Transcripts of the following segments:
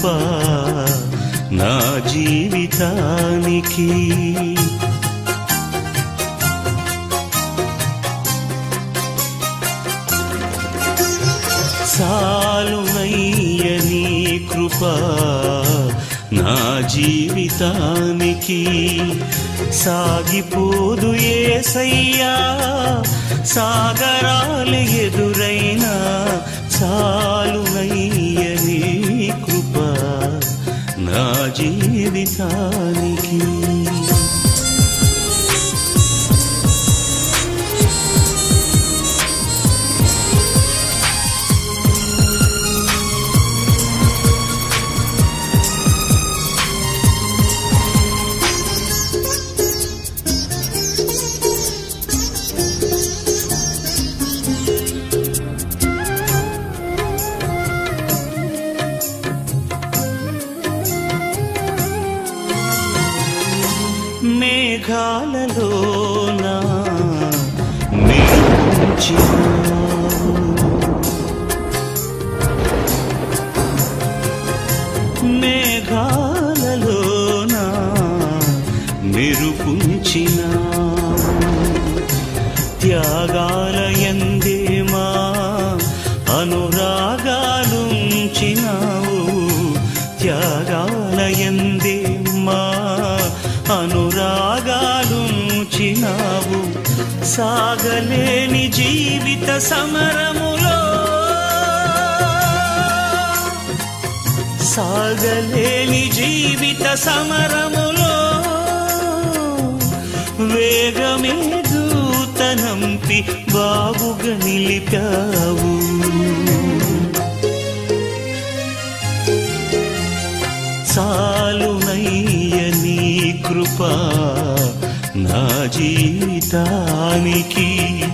కృప నా జీవితానికి సాలునయ్య నీ కృప నా జీవితానికి సాగిపోదు ఏసయ్యా సాగరాలు ఎదురైనా చాలునయ్య నీ కృప నా జీవితానికి మేఘాలలోన మెరుపుంచినావు మేఘాలలోన మెరుపుంచినావు త్యాగాల ఎందేమా అనురాగాలుంచినావు త్యాగాల ఎందేమా అనురాగాలుంచినావు సాగలేని జీవిత సమరములో సాగలేని జీవిత సమరములో వేగమే దూతనంపి బాగుగా నిలిపావు చాలునయ్య నీ కృప నా జీవితానికి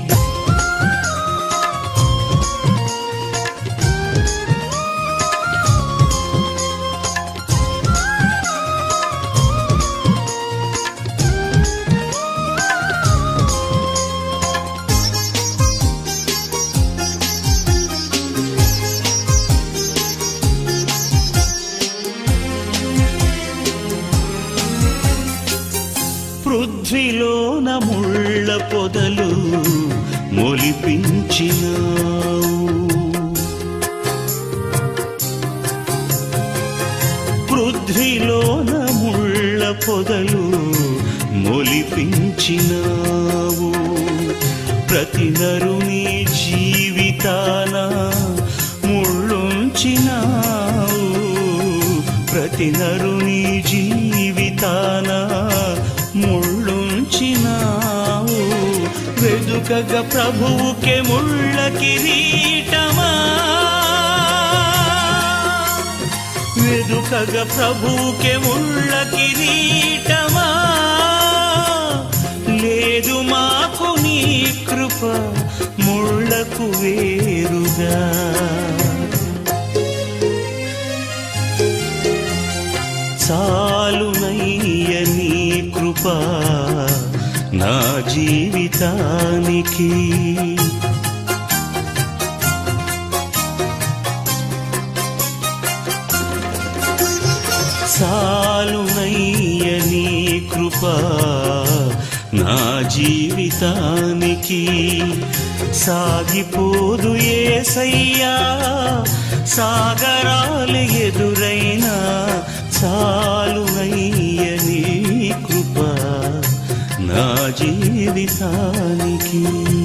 పృథ్వీలోన ముళ్ళ పొదలు మొలిపించినావు పృథ్వీలోన ముళ్ళ పొదలు మొలిపించినావు ప్రతి నరుని జీవితాన ముళ్ళుంచినావు ప్రతి నరుని జీవితాన ముళ్ళుంచినావు వెదుకగ ప్రభువుకే ముళ్ళ కిరీటమా వెదుకగ ప్రభువుకే ముళ్ళ కిరీటమా లేదు మాకు నీ కృప ముళ్ళకు వేరుగా చాలునయ్య నీ కృప నా జీవితానికి చాలునయ్య నీ కృప నా జీవితానికి సాగిపోదు ఏసయ్యా సాగరాలు ఎదురైనా చాలునయ్య నీ కృప నా జీవితానికి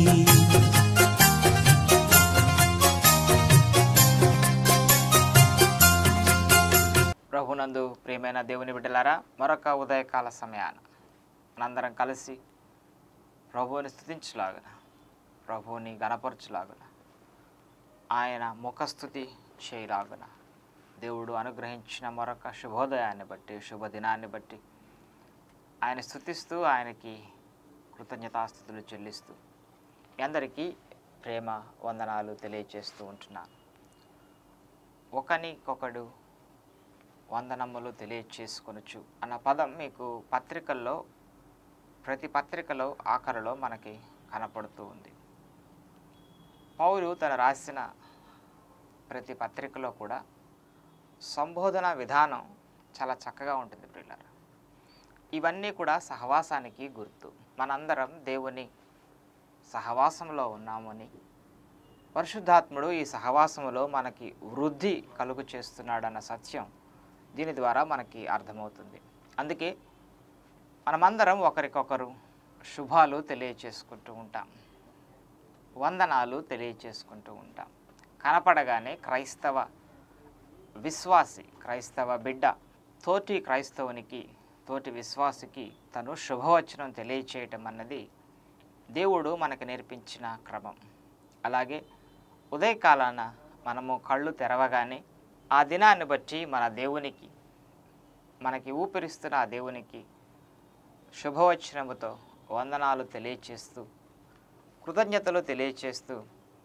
ప్రభునందు ప్రియమైన దేవుని బిడ్డలారా మరొక ఉదయకాల సమయాన మనందరం కలిసి ప్రభువుని స్థుతించలాగున ప్రభువుని గణపరచులాగున ఆయన ముఖస్థుతి చేయలాగున దేవుడు అనుగ్రహించిన మరొక శుభోదయాన్ని బట్టి శుభదినాన్ని బట్టి ఆయన స్థుతిస్తూ ఆయనకి కృతజ్ఞతాస్థుతులు చెల్లిస్తూ మీ అందరికీ ప్రేమ వందనాలు తెలియజేస్తూ ఉంటున్నాను ఒకనికొకడు వందనములు తెలియచేసుకొనొచ్చు అన్న పదం మీకు పత్రికల్లో ప్రతి పత్రికలో ఆఖరిలో మనకి కనపడుతూ ఉంది పౌలు తన రాసిన ప్రతి పత్రికలో కూడా సంబోధన విధానం చాలా చక్కగా ఉంటుంది పిల్లలు ఇవన్నీ కూడా సహవాసానికి గుర్తు మనందరం దేవుని సహవాసంలో ఉన్నామని పరిశుద్ధాత్ముడు ఈ సహవాసములో మనకి వృద్ధి కలుగు చేస్తున్నాడన్న సత్యం దీని ద్వారా మనకి అర్థమవుతుంది అందుకే మనమందరం ఒకరికొకరు శుభాలు తెలియచేసుకుంటూ ఉంటాం వందనాలు తెలియచేసుకుంటూ ఉంటాం కనపడగానే క్రైస్తవ విశ్వాసి క్రైస్తవ బిడ్డ తోటి క్రైస్తవునికి తోటి విశ్వాసికి తను శుభవచనం తెలియచేయటం అన్నది దేవుడు మనకు నేర్పించిన క్రమం అలాగే ఉదయకాలాన మనము కళ్ళు తెరవగానే ఆ దినాన్ని బట్టి మన దేవునికి మనకి ఊపిరిస్తున్న ఆ దేవునికి శుభవచనముతో వందనాలు తెలియచేస్తూ కృతజ్ఞతలు తెలియచేస్తూ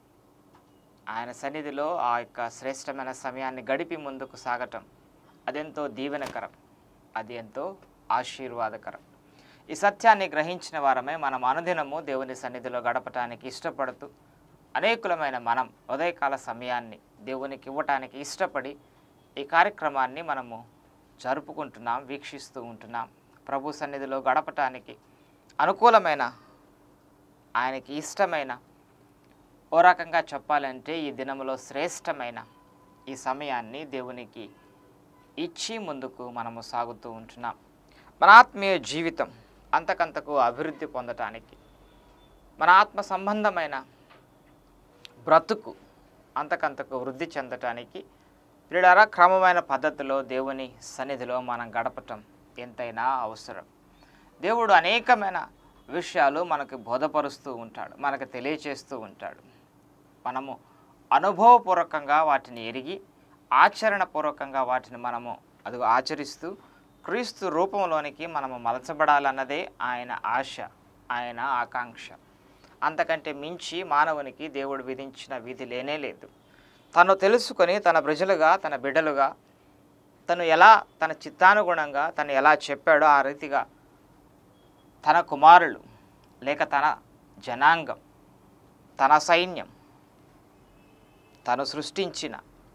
ఆయన సన్నిధిలో ఆ యొక్క శ్రేష్టమైన సమయాన్ని గడిపి ముందుకు సాగటం అదెంతో దీవెనకరం అది ఎంతో ఆశీర్వాదకరం ఈ సత్యాన్ని గ్రహించిన వారమే మనం అనుదినము దేవుని సన్నిధిలో గడపటానికి ఇష్టపడుతూ అనేకులమైన మనం ఉదయకాల సమయాన్ని దేవునికి ఇవ్వటానికి ఇష్టపడి ఈ కార్యక్రమాన్ని మనము జరుపుకుంటున్నాం వీక్షిస్తూ ఉంటున్నాం ప్రభు సన్నిధిలో గడపటానికి అనుకూలమైన ఆయనకి ఇష్టమైన ఓ రకంగా చెప్పాలంటే ఈ దినములో శ్రేష్టమైన ఈ సమయాన్ని దేవునికి ఇచ్చి ముందుకు మనము సాగుతూ ఉంటున్నాం మన ఆత్మీయ జీవితం అంతకంతకు అభివృద్ధి పొందటానికి మన ఆత్మ సంబంధమైన బ్రతుకు అంతకంతకు వృద్ధి చెందటానికి వీళ్ళారా క్రమమైన పద్ధతిలో దేవుని సన్నిధిలో మనం గడపటం ఎంతైనా అవసరం దేవుడు అనేకమైన విషయాలు మనకు బోధపరుస్తూ ఉంటాడు మనకు తెలియచేస్తూ ఉంటాడు మనము అనుభవపూర్వకంగా వాటిని ఎరిగి ఆచరణపూర్వకంగా వాటిని మనము అది ఆచరిస్తూ క్రీస్తు రూపంలోనికి మనము మలచబడాలన్నదే ఆయన ఆశ ఆయన ఆకాంక్ష అంతకంటే మించి మానవునికి దేవుడు విధించిన విధి లేనే లేదు తను తెలుసుకొని తన ప్రజలుగా తన బిడ్డలుగా తను ఎలా తన చిత్తానుగుణంగా తను ఎలా చెప్పాడో ఆ రీతిగా తన కుమారులు లేక తన జనాంగం తన సైన్యం తను సృష్టించిన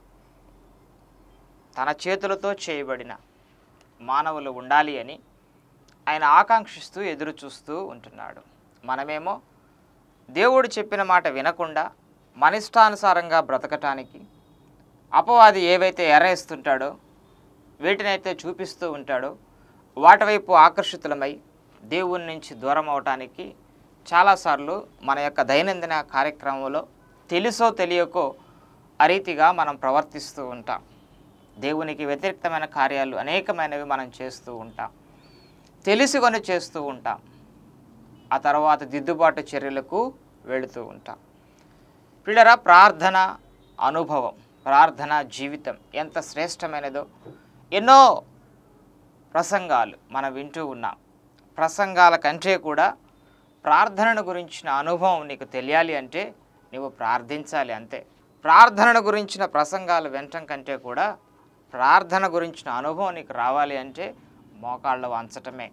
తన చేతులతో చేయబడిన మానవులు ఉండాలి అని ఆయన ఆకాంక్షిస్తూ ఎదురు చూస్తూ ఉంటున్నాడు మనమేమో దేవుడు చెప్పిన మాట వినకుండా మనిష్టానుసారంగా బ్రతకటానికి అపవాది ఏవైతే ఎరేస్తుంటాడో వీటినైతే చూపిస్తూ ఉంటాడో వాటి వైపు ఆకర్షితులమై దేవుని నుంచి దూరం అవటానికి చాలాసార్లు మన యొక్క దైనందిన కార్యక్రమంలో తెలుసో తెలియకో ఆ రీతిగా మనం ప్రవర్తిస్తూ ఉంటాం దేవునికి వ్యతిరేక్తమైన కార్యాలు అనేకమైనవి మనం చేస్తూ ఉంటాం తెలుసుకొని చేస్తూ ఉంటాం ఆ తర్వాత దిద్దుబాటు చర్యలకు వెళుతూ ఉంటాం పిల్లరా ప్రార్థన అనుభవం ప్రార్థన జీవితం ఎంత శ్రేష్టమైనదో ఎన్నో ప్రసంగాలు మనం వింటూ ఉన్నాం ప్రసంగాల కంటే కూడా ప్రార్థనను గురించిన అనుభవం నీకు తెలియాలి అంటే నువ్వు ప్రార్థించాలి అంతే ప్రార్థనను గురించిన ప్రసంగాలు వినటం కంటే కూడా ప్రార్థన గురించిన అనుభవం నీకు రావాలి అంటే మోకాళ్ళు వంచటమే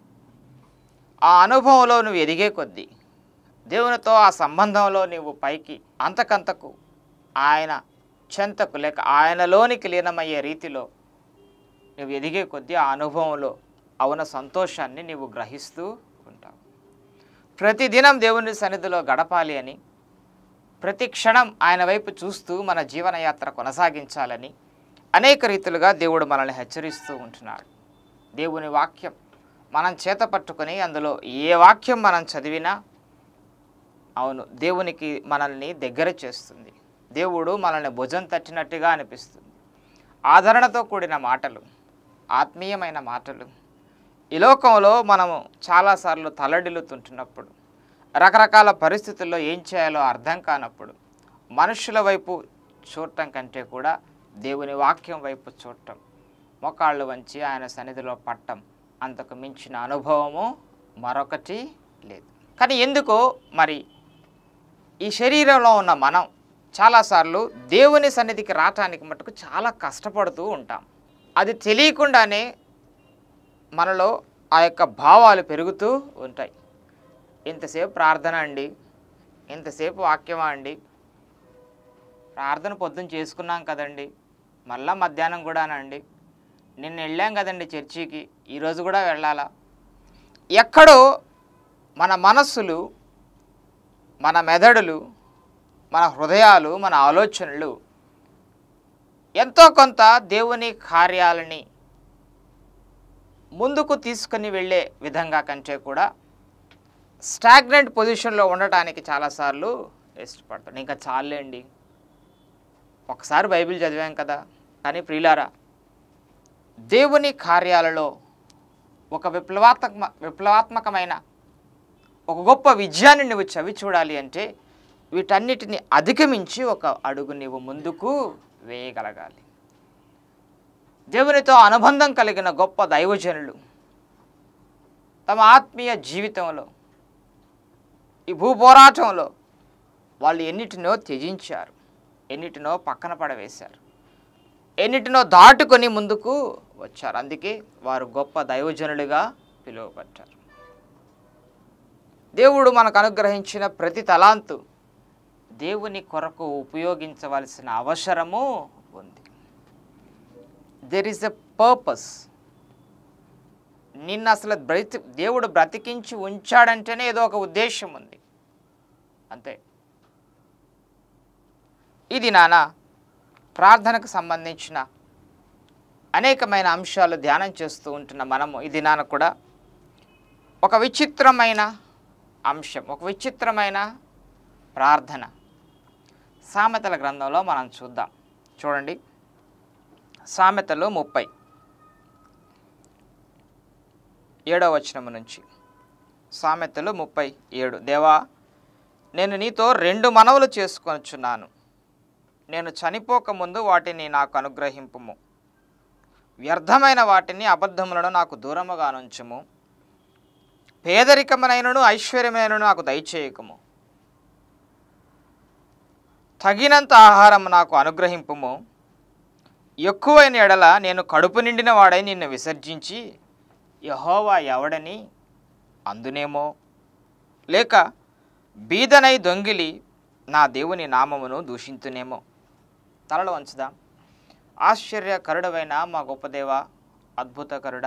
ఆ అనుభవంలో నువ్వు ఎదిగే కొద్దీ దేవునితో ఆ సంబంధంలో నువ్వు పైకి అంతకంతకు ఆయన చెంతకు లేక ఆయనలోనికి లీనమయ్యే రీతిలో నువ్వు ఎదిగే కొద్దీ ఆ అనుభవంలో అవున సంతోషాన్ని నీవు గ్రహిస్తూ ఉంటావు ప్రతిదినం దేవుని సన్నిధిలో గడపాలి అని ప్రతి క్షణం ఆయన వైపు చూస్తూ మన జీవనయాత్ర కొనసాగించాలని అనేక రీతులుగా దేవుడు మనల్ని హెచ్చరిస్తూ ఉంటున్నాడు దేవుని వాక్యం మనం చేత పట్టుకొని అందులో ఏ వాక్యం మనం చదివినా అవును దేవునికి మనల్ని దగ్గర చేస్తుంది దేవుడు మనల్ని భుజం తట్టినట్టుగా అనిపిస్తుంది ఆదరణతో కూడిన మాటలు ఆత్మీయమైన మాటలు ఈ లోకంలో మనము చాలాసార్లు తల్లడిల్లుతుంటున్నప్పుడు రకరకాల పరిస్థితుల్లో ఏం చేయాలో అర్థం కానప్పుడు మనుషుల వైపు చూడటం కంటే కూడా దేవుని వాక్యం వైపు చూడటం మొకాళ్ళు వంచి ఆయన సన్నిధిలో పట్టం అంతకు మించిన అనుభవము మరొకటి లేదు కానీ ఎందుకో మరి ఈ శరీరంలో ఉన్న మనం చాలాసార్లు దేవుని సన్నిధికి రావటానికి మటుకు చాలా కష్టపడుతూ ఉంటాం అది తెలియకుండానే మనలో ఆ యొక్క భావాలు పెరుగుతూ ఉంటాయి ఇంతసేపు ప్రార్థన అండి ఇంతసేపు వాక్యమా అండి ప్రార్థన పొద్దున చేసుకున్నాం కదండి మళ్ళా మధ్యాహ్నం కూడానండి నిన్న వెళ్ళాం కదండి చర్చికి ఈరోజు కూడా వెళ్ళాలా ఎక్కడో మన మనస్సులు మన మెదడులు మన హృదయాలు మన ఆలోచనలు ఎంతో కొంత దేవుని కార్యాలని ముందుకు తీసుకుని వెళ్ళే విధంగా కంటే కూడా స్టాగ్నెంట్ పొజిషన్లో ఉండటానికి చాలాసార్లు ఇష్టపడతాడు ఇంకా చాలండి ఒకసారి బైబిల్ చదివాం కదా కానీ ప్రియులారా దేవుని కార్యాలలో ఒక విప్లవాత్మక విప్లవాత్మకమైన ఒక గొప్ప విజయాన్ని నువ్వు చవి చూడాలి అంటే వీటన్నిటిని అధిగమించి ఒక అడుగు నీవు ముందుకు వేయగలగాలి దేవునితో అనుబంధం కలిగిన గొప్ప దైవజనులు తమ ఆత్మీయ జీవితంలో ఈ భూపోరాటంలో వాళ్ళు ఎన్నిటినో త్యజించారు ఎన్నిటినో పక్కన పడవేశారు ఎన్నిటినో దాటుకొని ముందుకు వచ్చారు అందుకే వారు గొప్ప దైవజనులుగా పిలువబడ్డారు దేవుడు మనకు అనుగ్రహించిన ప్రతి తలాంతు దేవుని కొరకు ఉపయోగించవలసిన అవసరము ఉంది దెర్ ఈస్ ఎ పర్పస్ నిన్ను అసలు బ్రతి దేవుడు బ్రతికించి ఉంచాడంటేనే ఏదో ఒక ఉద్దేశం ఉంది అంతే ఇది నాన్న ప్రార్థనకు సంబంధించిన అనేకమైన అంశాలు ధ్యానం చేస్తూ ఉంటున్న మనము ఇది నాన్న కూడా ఒక విచిత్రమైన అంశం ఒక విచిత్రమైన ప్రార్థన సామెతల గ్రంథంలో మనం చూద్దాం చూడండి సామెతలు ముప్పై ఏడవ వచనము నుంచి సామెతలు ముప్పై ఏడు దేవా నేను నీతో రెండు మనవులు చేసుకొనుచున్నాను నేను చనిపోకముందు వాటిని నాకు అనుగ్రహింపుము వ్యర్థమైన వాటిని అబద్ధములను నాకు దూరముగా నుంచుము పేదరికమునైనను ఐశ్వర్యమైనను నాకు దయచేయకము తగినంత ఆహారం నాకు అనుగ్రహింపుము ఎక్కువైన ఎడల నేను కడుపు నిండిన వాడై నిన్ను విసర్జించి యహోవా ఎవడని అందునేమో లేక బీదనై దొంగిలి నా దేవుని నామమును దూషింతునేమో తలలో వంచుదాం ఆశ్చర్యకరుడవైన మా గొప్పదేవ అద్భుతకరుడ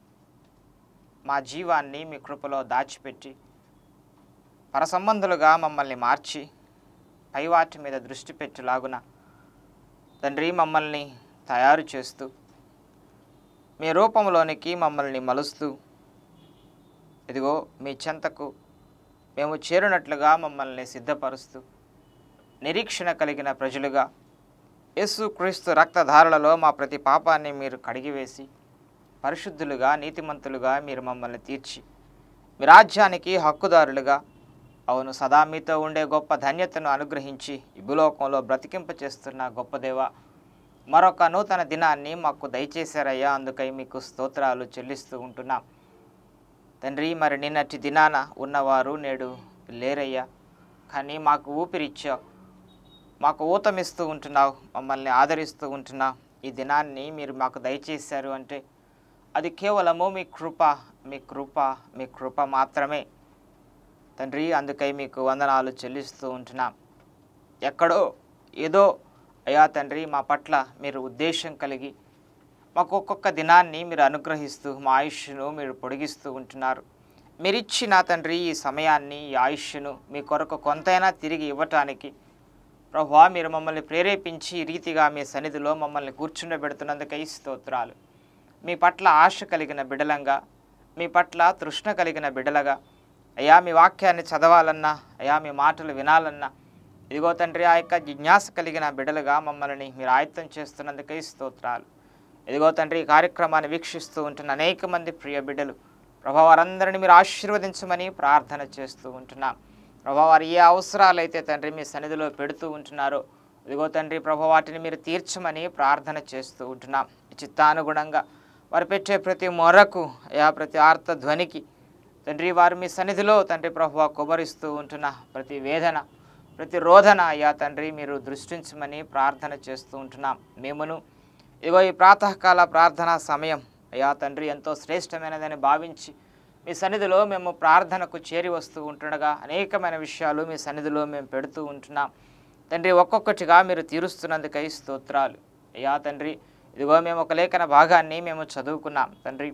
మా జీవాన్ని మీ కృపలో దాచిపెట్టి పరసంబంధులుగా మమ్మల్ని మార్చి పైవాటి మీద దృష్టి పెట్టులాగున తండ్రి మమ్మల్ని తయారు చేస్తూ మీ రూపంలోనికి మమ్మల్ని మలుస్తూ ఇదిగో మీ చెంతకు మేము చేరినట్లుగా మమ్మల్ని సిద్ధపరుస్తూ నిరీక్షణ కలిగిన ప్రజలుగా యేసు క్రీస్తు రక్తధారలలో మా ప్రతి పాపాన్ని మీరు కడిగివేసి పరిశుద్ధులుగా నీతిమంతులుగా మీరు మమ్మల్ని తీర్చి మీ రాజ్యానికి హక్కుదారులుగా అవును సదా మీతో ఉండే గొప్ప ధన్యతను అనుగ్రహించి ఈ భూలోకంలో బ్రతికింప చేస్తున్న గొప్ప దేవ మరొక నూతన దినాన్ని మాకు దయచేశారయ్యా అందుకై మీకు స్తోత్రాలు చెల్లిస్తూ ఉంటున్నాం తండ్రి మరి నిన్నటి దినాన ఉన్నవారు నేడు లేరయ్యా కానీ మాకు ఊపిరిచ్చావు మాకు ఊతమిస్తూ ఉంటున్నావు మమ్మల్ని ఆదరిస్తూ ఉంటున్నావు ఈ దినాన్ని మీరు మాకు దయచేశారు అంటే అది కేవలము మీ కృప మీ కృప మీ కృప మాత్రమే తండ్రి అందుకై మీకు వందనాలు చెల్లిస్తూ ఉంటున్నాం ఎక్కడో ఏదో అయ్యా తండ్రి మా పట్ల మీరు ఉద్దేశం కలిగి మాకు ఒక్కొక్క దినాన్ని మీరు అనుగ్రహిస్తూ మా ఆయుష్ను మీరు పొడిగిస్తూ ఉంటున్నారు మీరు ఇచ్చిన తండ్రి ఈ సమయాన్ని ఈ ఆయుష్ను మీ కొరకు కొంతైనా తిరిగి ఇవ్వటానికి ప్రభువా మీరు మమ్మల్ని ప్రేరేపించి ఈ రీతిగా మీ సన్నిధిలో మమ్మల్ని కూర్చుండబెడుతున్నందుకై స్తోత్రాలు మీ పట్ల ఆశ కలిగిన బిడలంగా మీ పట్ల తృష్ణ కలిగిన బిడలగా అయ్యా మీ వాక్యాన్ని చదవాలన్నా అయ్యా మీ మాటలు వినాలన్నా ఇదిగో తండ్రి ఆ యొక్క జిజ్ఞాస కలిగిన బిడలుగా మమ్మల్ని మీరు ఆయుత్తం చేస్తున్నందుకై స్తోత్రాలు ఇదిగో తండ్రి ఈ కార్యక్రమాన్ని వీక్షిస్తూ ఉంటున్న అనేక మంది ప్రియ బిడ్డలు ప్రభా వారందరినీ మీరు ఆశీర్వదించమని ప్రార్థన చేస్తూ ఉంటున్నాం ప్రభా వారు ఏ అవసరాలైతే తండ్రి మీ సన్నిధిలో పెడుతూ ఉంటున్నారో ఇదిగో తండ్రి ప్రభా వాటిని మీరు తీర్చమని ప్రార్థన చేస్తూ ఉంటున్నాం ఈ చిత్తానుగుణంగా వారు పెట్టే ప్రతి మొరకు యా ప్రతి ఆర్త ధ్వనికి తండ్రి వారు మీ సన్నిధిలో తండ్రి ప్రభు కుమరిస్తూ ఉంటున్న ప్రతి వేదన ప్రతి రోదన అయ్యా తండ్రి మీరు దృష్టించమని ప్రార్థన చేస్తూ ఉంటున్నాం మేమును ఇదిగో ఈ ప్రాతకాల ప్రార్థనా సమయం అయ్యా తండ్రి ఎంతో శ్రేష్టమైనదని భావించి మీ సన్నిధిలో మేము ప్రార్థనకు చేరి వస్తూ ఉంటుండగా అనేకమైన విషయాలు మీ సన్నిధిలో మేము పెడుతూ ఉంటున్నాం తండ్రి ఒక్కొక్కటిగా మీరు తీరుస్తున్నందుకై స్తోత్రాలు అయ్యా తండ్రి ఇదిగో మేము ఒక లేఖన భాగాన్ని మేము చదువుకున్నాం తండ్రి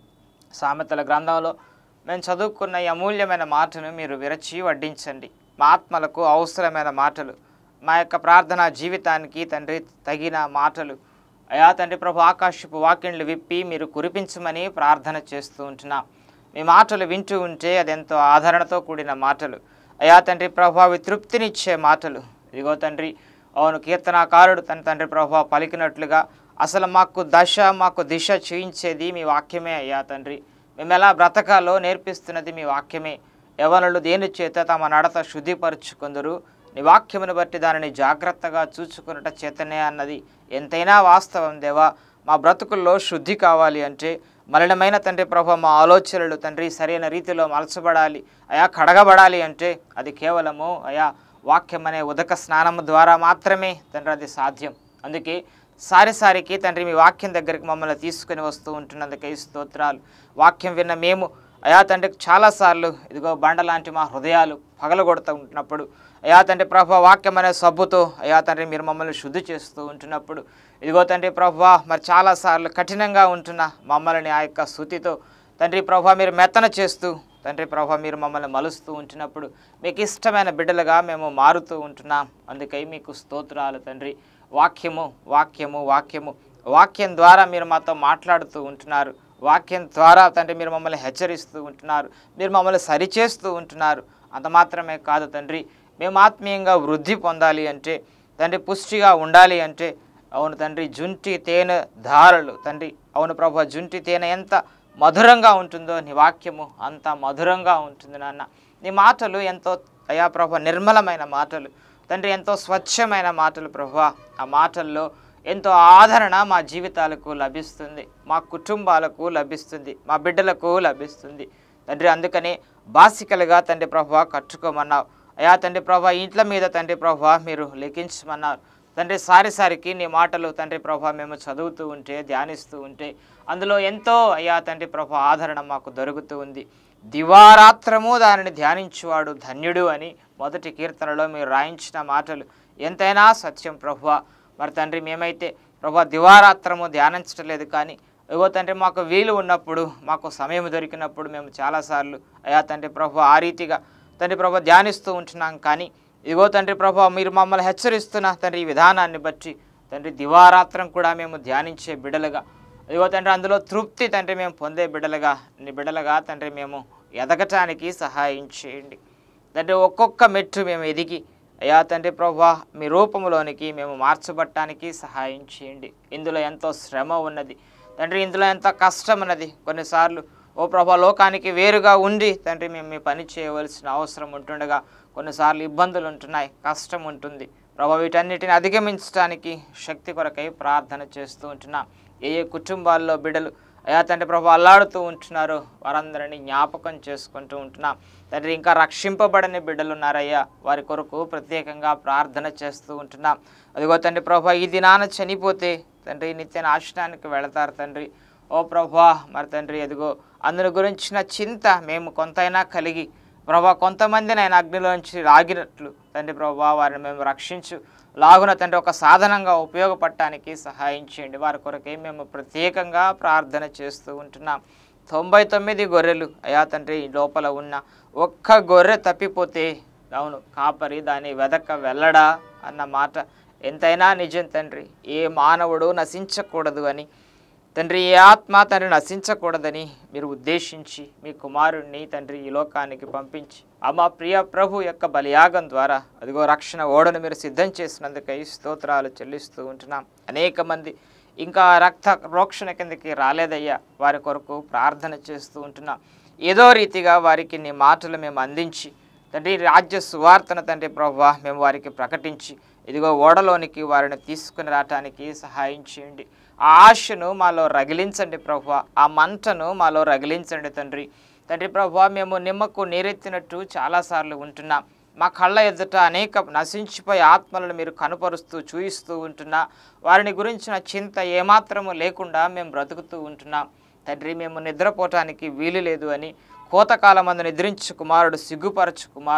సామెతల గ్రంథంలో మేము చదువుకున్న ఈ అమూల్యమైన మాటను మీరు విరచి వడ్డించండి మా ఆత్మలకు అవసరమైన మాటలు మా యొక్క ప్రార్థనా జీవితానికి తండ్రి తగిన మాటలు అయా తండ్రి ప్రభు ఆకాశపు వాక్యంలు విప్పి మీరు కురిపించమని ప్రార్థన చేస్తూ ఉంటున్నాం మీ మాటలు వింటూ ఉంటే అదెంతో ఆదరణతో కూడిన మాటలు అయా తండ్రి ప్రభు అవి తృప్తినిచ్చే మాటలు ఇదిగో తండ్రి అవును కీర్తనాకారుడు తన తండ్రి ప్రభు పలికినట్లుగా అసలు మాకు దశ మాకు దిశ చూయించేది మీ వాక్యమే అయ్యా తండ్రి మేము ఎలా బ్రతకాలో నేర్పిస్తున్నది మీ వాక్యమే యవనులు దేని చేత తమ నడత శుద్ధిపరుచుకుందరు నీ వాక్యమును బట్టి దానిని జాగ్రత్తగా చూచుకున్నట చేతనే అన్నది ఎంతైనా వాస్తవం దేవా మా బ్రతుకుల్లో శుద్ధి కావాలి అంటే మలినమైన తండ్రి ప్రభు మా ఆలోచనలు తండ్రి సరైన రీతిలో మలచబడాలి అయా కడగబడాలి అంటే అది కేవలము అయా వాక్యం అనే ఉదక స్నానం ద్వారా మాత్రమే తండ్రి అది సాధ్యం అందుకే సారిసారికి తండ్రి మీ వాక్యం దగ్గరికి మమ్మల్ని తీసుకుని వస్తూ ఉంటున్నందుకే స్తోత్రాలు వాక్యం విన్న మేము అయా తండ్రికి చాలాసార్లు ఇదిగో బండ లాంటి మా హృదయాలు పగలగొడుతూ ఉంటున్నప్పుడు అయా తండ్రి ప్రభు వాక్యం అనే సబ్బుతో అయా తండ్రి మీరు మమ్మల్ని శుద్ధి చేస్తూ ఉంటున్నప్పుడు ఇదిగో తండ్రి ప్రభు మరి చాలాసార్లు కఠినంగా ఉంటున్న మమ్మల్ని ఆ యొక్క శృతితో తండ్రి ప్రభు మీరు మెత్తన చేస్తూ తండ్రి ప్రభు మీరు మమ్మల్ని మలుస్తూ ఉంటున్నప్పుడు మీకు ఇష్టమైన బిడ్డలుగా మేము మారుతూ ఉంటున్నాం అందుకై మీకు స్తోత్రాలు తండ్రి వాక్యము వాక్యము వాక్యము వాక్యం ద్వారా మీరు మాతో మాట్లాడుతూ ఉంటున్నారు వాక్యం ద్వారా తండ్రి మీరు మమ్మల్ని హెచ్చరిస్తూ ఉంటున్నారు మీరు మమ్మల్ని సరిచేస్తూ ఉంటున్నారు అంత మాత్రమే కాదు తండ్రి మేము ఆత్మీయంగా వృద్ధి పొందాలి అంటే తండ్రి పుష్టిగా ఉండాలి అంటే అవును తండ్రి జుంటి తేనె ధారలు తండ్రి అవును ప్రభు జుంటి తేనె ఎంత మధురంగా ఉంటుందో నీ వాక్యము అంత మధురంగా ఉంటుంది నాన్న నీ మాటలు ఎంతో అయా ప్రభు నిర్మలమైన మాటలు తండ్రి ఎంతో స్వచ్ఛమైన మాటలు ప్రభు ఆ మాటల్లో ఎంతో ఆదరణ మా జీవితాలకు లభిస్తుంది మా కుటుంబాలకు లభిస్తుంది మా బిడ్డలకు లభిస్తుంది తండ్రి అందుకని బాసికలుగా తండ్రి ప్రభు కట్టుకోమన్నావు అయా తండ్రి ప్రభా ఇంట్ల మీద తండ్రి ప్రభా మీరు లెక్కించమన్నారు తండ్రి సారిసారికి నీ మాటలు తండ్రి ప్రభా మేము చదువుతూ ఉంటే ధ్యానిస్తూ ఉంటే అందులో ఎంతో అయ్యా తండ్రి ప్రభా ఆదరణ మాకు దొరుకుతూ ఉంది దివారాత్రము దానిని ధ్యానించువాడు ధన్యుడు అని మొదటి కీర్తనలో మీరు రాయించిన మాటలు ఎంతైనా సత్యం ప్రభువా మరి తండ్రి మేమైతే ప్రభా దివారాత్రము ధ్యానించటం లేదు కానీ ఇగో తండ్రి మాకు వీలు ఉన్నప్పుడు మాకు సమయం దొరికినప్పుడు మేము చాలాసార్లు అయా తండ్రి ప్రభు ఆ రీతిగా తండ్రి ప్రభు ధ్యానిస్తూ ఉంటున్నాం కానీ ఇగో తండ్రి ప్రభు మీరు మమ్మల్ని హెచ్చరిస్తున్న తండ్రి ఈ విధానాన్ని బట్టి తండ్రి దివారాత్రం కూడా మేము ధ్యానించే బిడలుగా ఇదిగో తండ్రి అందులో తృప్తి తండ్రి మేము పొందే బిడలుగా నీ బిడలుగా తండ్రి మేము ఎదగటానికి సహాయం చేయండి తండ్రి ఒక్కొక్క మెట్టు మేము ఎదిగి అయ్యా తండ్రి ప్రభా మీ రూపంలోనికి మేము మార్చబట్టానికి సహాయం చేయండి ఇందులో ఎంతో శ్రమ ఉన్నది తండ్రి ఇందులో ఎంత కష్టం ఉన్నది కొన్నిసార్లు ఓ ప్రభా లోకానికి వేరుగా ఉండి తండ్రి మేము మీ పని చేయవలసిన అవసరం ఉంటుండగా కొన్నిసార్లు ఇబ్బందులు ఉంటున్నాయి కష్టం ఉంటుంది ప్రభా వీటన్నిటిని అధిగమించడానికి శక్తి కొరకై ప్రార్థన చేస్తూ ఉంటున్నాం ఏ ఏ కుటుంబాల్లో బిడ్డలు అయా తండ్రి ప్రభు అల్లాడుతూ ఉంటున్నారు వారందరినీ జ్ఞాపకం చేసుకుంటూ ఉంటున్నాం తండ్రి ఇంకా రక్షింపబడని బిడ్డలు ఉన్నారయ్యా వారి కొరకు ప్రత్యేకంగా ప్రార్థన చేస్తూ ఉంటున్నాం అదిగో తండ్రి ప్రభు ఈ దినాన చనిపోతే తండ్రి నిత్య నాశనానికి వెళతారు తండ్రి ఓ ప్రభా మరి తండ్రి అదిగో అందుని గురించిన చింత మేము కొంతైనా కలిగి ప్రభా కొంతమందిని ఆయన అగ్నిలోంచి లాగినట్లు తండ్రి ప్రభా వారిని మేము రక్షించు లాగున తండ్రి ఒక సాధనంగా ఉపయోగపడటానికి సహాయం చేయండి వారి కొరకే మేము ప్రత్యేకంగా ప్రార్థన చేస్తూ ఉంటున్నాం తొంభై తొమ్మిది గొర్రెలు అయా తండ్రి ఈ లోపల ఉన్న ఒక్క గొర్రె తప్పిపోతే అవును కాపరి దాని వెదక వెళ్ళడా అన్న మాట ఎంతైనా నిజం తండ్రి ఏ మానవుడు నశించకూడదు అని తండ్రి ఏ ఆత్మ తండ్రి నశించకూడదని మీరు ఉద్దేశించి మీ కుమారుణ్ణి తండ్రి ఈ లోకానికి పంపించి ఆ మా ప్రియ ప్రభు యొక్క బలియాగం ద్వారా అదిగో రక్షణ ఓడను మీరు సిద్ధం చేసినందుకై స్తోత్రాలు చెల్లిస్తూ ఉంటున్నాం అనేక మంది ఇంకా రక్త రోక్షణ కిందకి రాలేదయ్యా వారి కొరకు ప్రార్థన చేస్తూ ఉంటున్నాం ఏదో రీతిగా వారికి నీ మాటలు మేము అందించి తండ్రి రాజ్య సువార్తను తండ్రి ప్రభు మేము వారికి ప్రకటించి ఇదిగో ఓడలోనికి వారిని తీసుకుని రావటానికి సహాయం చేయండి ఆ ఆశను మాలో రగిలించండి ప్రభు ఆ మంటను మాలో రగిలించండి తండ్రి తండ్రి ప్రభు మేము నిమ్మకు నీరెత్తినట్టు చాలాసార్లు ఉంటున్నాం మా కళ్ళ ఎదుట అనేక నశించిపోయే ఆత్మలను మీరు కనుపరుస్తూ చూయిస్తూ ఉంటున్నా వారిని గురించిన చింత ఏమాత్రము లేకుండా మేము బ్రతుకుతూ ఉంటున్నాం తండ్రి మేము నిద్రపోవటానికి వీలు లేదు అని కోతకాలమందు నిద్రించు కుమారుడు సిగ్గుపరచు కుమారుడు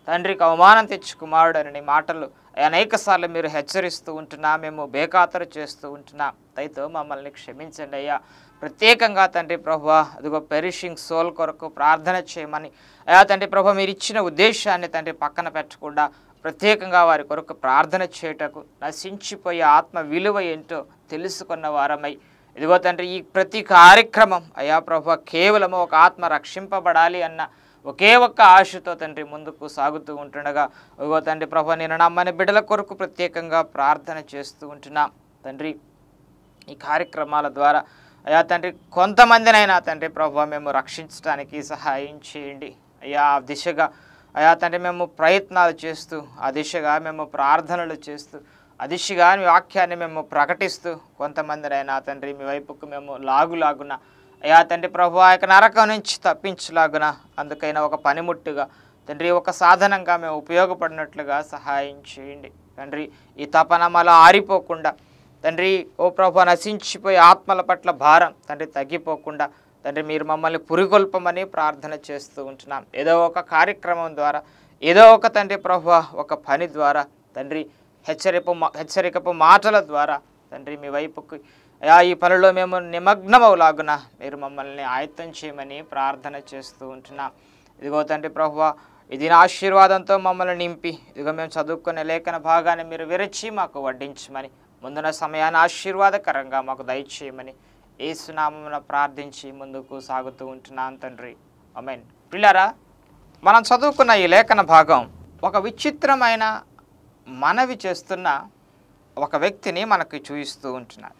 తండ్రికి అవమానం తెచ్చు కుమారుడు అని నీ మాటలు అనేక సార్లు మీరు హెచ్చరిస్తూ ఉంటున్నా మేము బేఖాతరు చేస్తూ ఉంటున్నా దయతో మమ్మల్ని క్షమించండి అయ్యా ప్రత్యేకంగా తండ్రి ప్రభు అదిగో పెరిషింగ్ సోల్ కొరకు ప్రార్థన చేయమని అయ్యా తండ్రి ప్రభు మీరు ఇచ్చిన ఉద్దేశాన్ని తండ్రి పక్కన పెట్టకుండా ప్రత్యేకంగా వారి కొరకు ప్రార్థన చేయటకు నశించిపోయే ఆత్మ విలువ ఏంటో తెలుసుకున్న వారమై ఇదిగో తండ్రి ఈ ప్రతి కార్యక్రమం అయా ప్రభు కేవలము ఒక ఆత్మ రక్షింపబడాలి అన్న ఒకే ఒక్క ఆశతో తండ్రి ముందుకు సాగుతూ ఉంటుండగా ఇదిగో తండ్రి ప్రభు నేను నమ్మని బిడ్డల కొరకు ప్రత్యేకంగా ప్రార్థన చేస్తూ ఉంటున్నాం తండ్రి ఈ కార్యక్రమాల ద్వారా అయ్యా తండ్రి కొంతమందినైనా తండ్రి ప్రభు మేము రక్షించడానికి సహాయం చేయండి అయ్యా ఆ దిశగా అయ్యా తండ్రి మేము ప్రయత్నాలు చేస్తూ ఆ దిశగా మేము ప్రార్థనలు చేస్తూ ఆ దిశగా మీ వాక్యాన్ని మేము ప్రకటిస్తూ కొంతమందినైనా తండ్రి మీ వైపుకు మేము లాగులాగున అయ్యా తండ్రి ప్రభు ఆ యొక్క నరకం నుంచి తప్పించలాగున అందుకైనా ఒక పనిముట్టుగా తండ్రి ఒక సాధనంగా మేము ఉపయోగపడినట్లుగా సహాయం చేయండి తండ్రి ఈ తపన మళ్ళా ఆరిపోకుండా తండ్రి ఓ ప్రభు నశించిపోయే ఆత్మల పట్ల భారం తండ్రి తగ్గిపోకుండా తండ్రి మీరు మమ్మల్ని పురికొల్పమని ప్రార్థన చేస్తూ ఉంటున్నాం ఏదో ఒక కార్యక్రమం ద్వారా ఏదో ఒక తండ్రి ప్రభు ఒక పని ద్వారా తండ్రి హెచ్చరిపు మా- హెచ్చరికపు మాటల ద్వారా తండ్రి మీ వైపుకు అయా ఈ పనిలో మేము నిమగ్నమవులాగున మీరు మమ్మల్ని ఆయత్తం చేయమని ప్రార్థన చేస్తూ ఉంటున్నాం ఇదిగో తండ్రి ప్రభువ ఇది నా ఆశీర్వాదంతో మమ్మల్ని నింపి ఇదిగో మేము చదువుకునే లేఖన భాగాన్ని మీరు విరచి మాకు వడ్డించమని ముందున్న సమయాన్ని ఆశీర్వాదకరంగా మాకు దయచేయమని ఏసునామమున ప్రార్థించి ముందుకు సాగుతూ ఉంటున్నాను తండ్రి అమెన్ పిల్లరా మనం చదువుకున్న ఈ లేఖన భాగం ఒక విచిత్రమైన మనవి చేస్తున్న ఒక వ్యక్తిని మనకు చూపిస్తూ ఉంటున్నాడు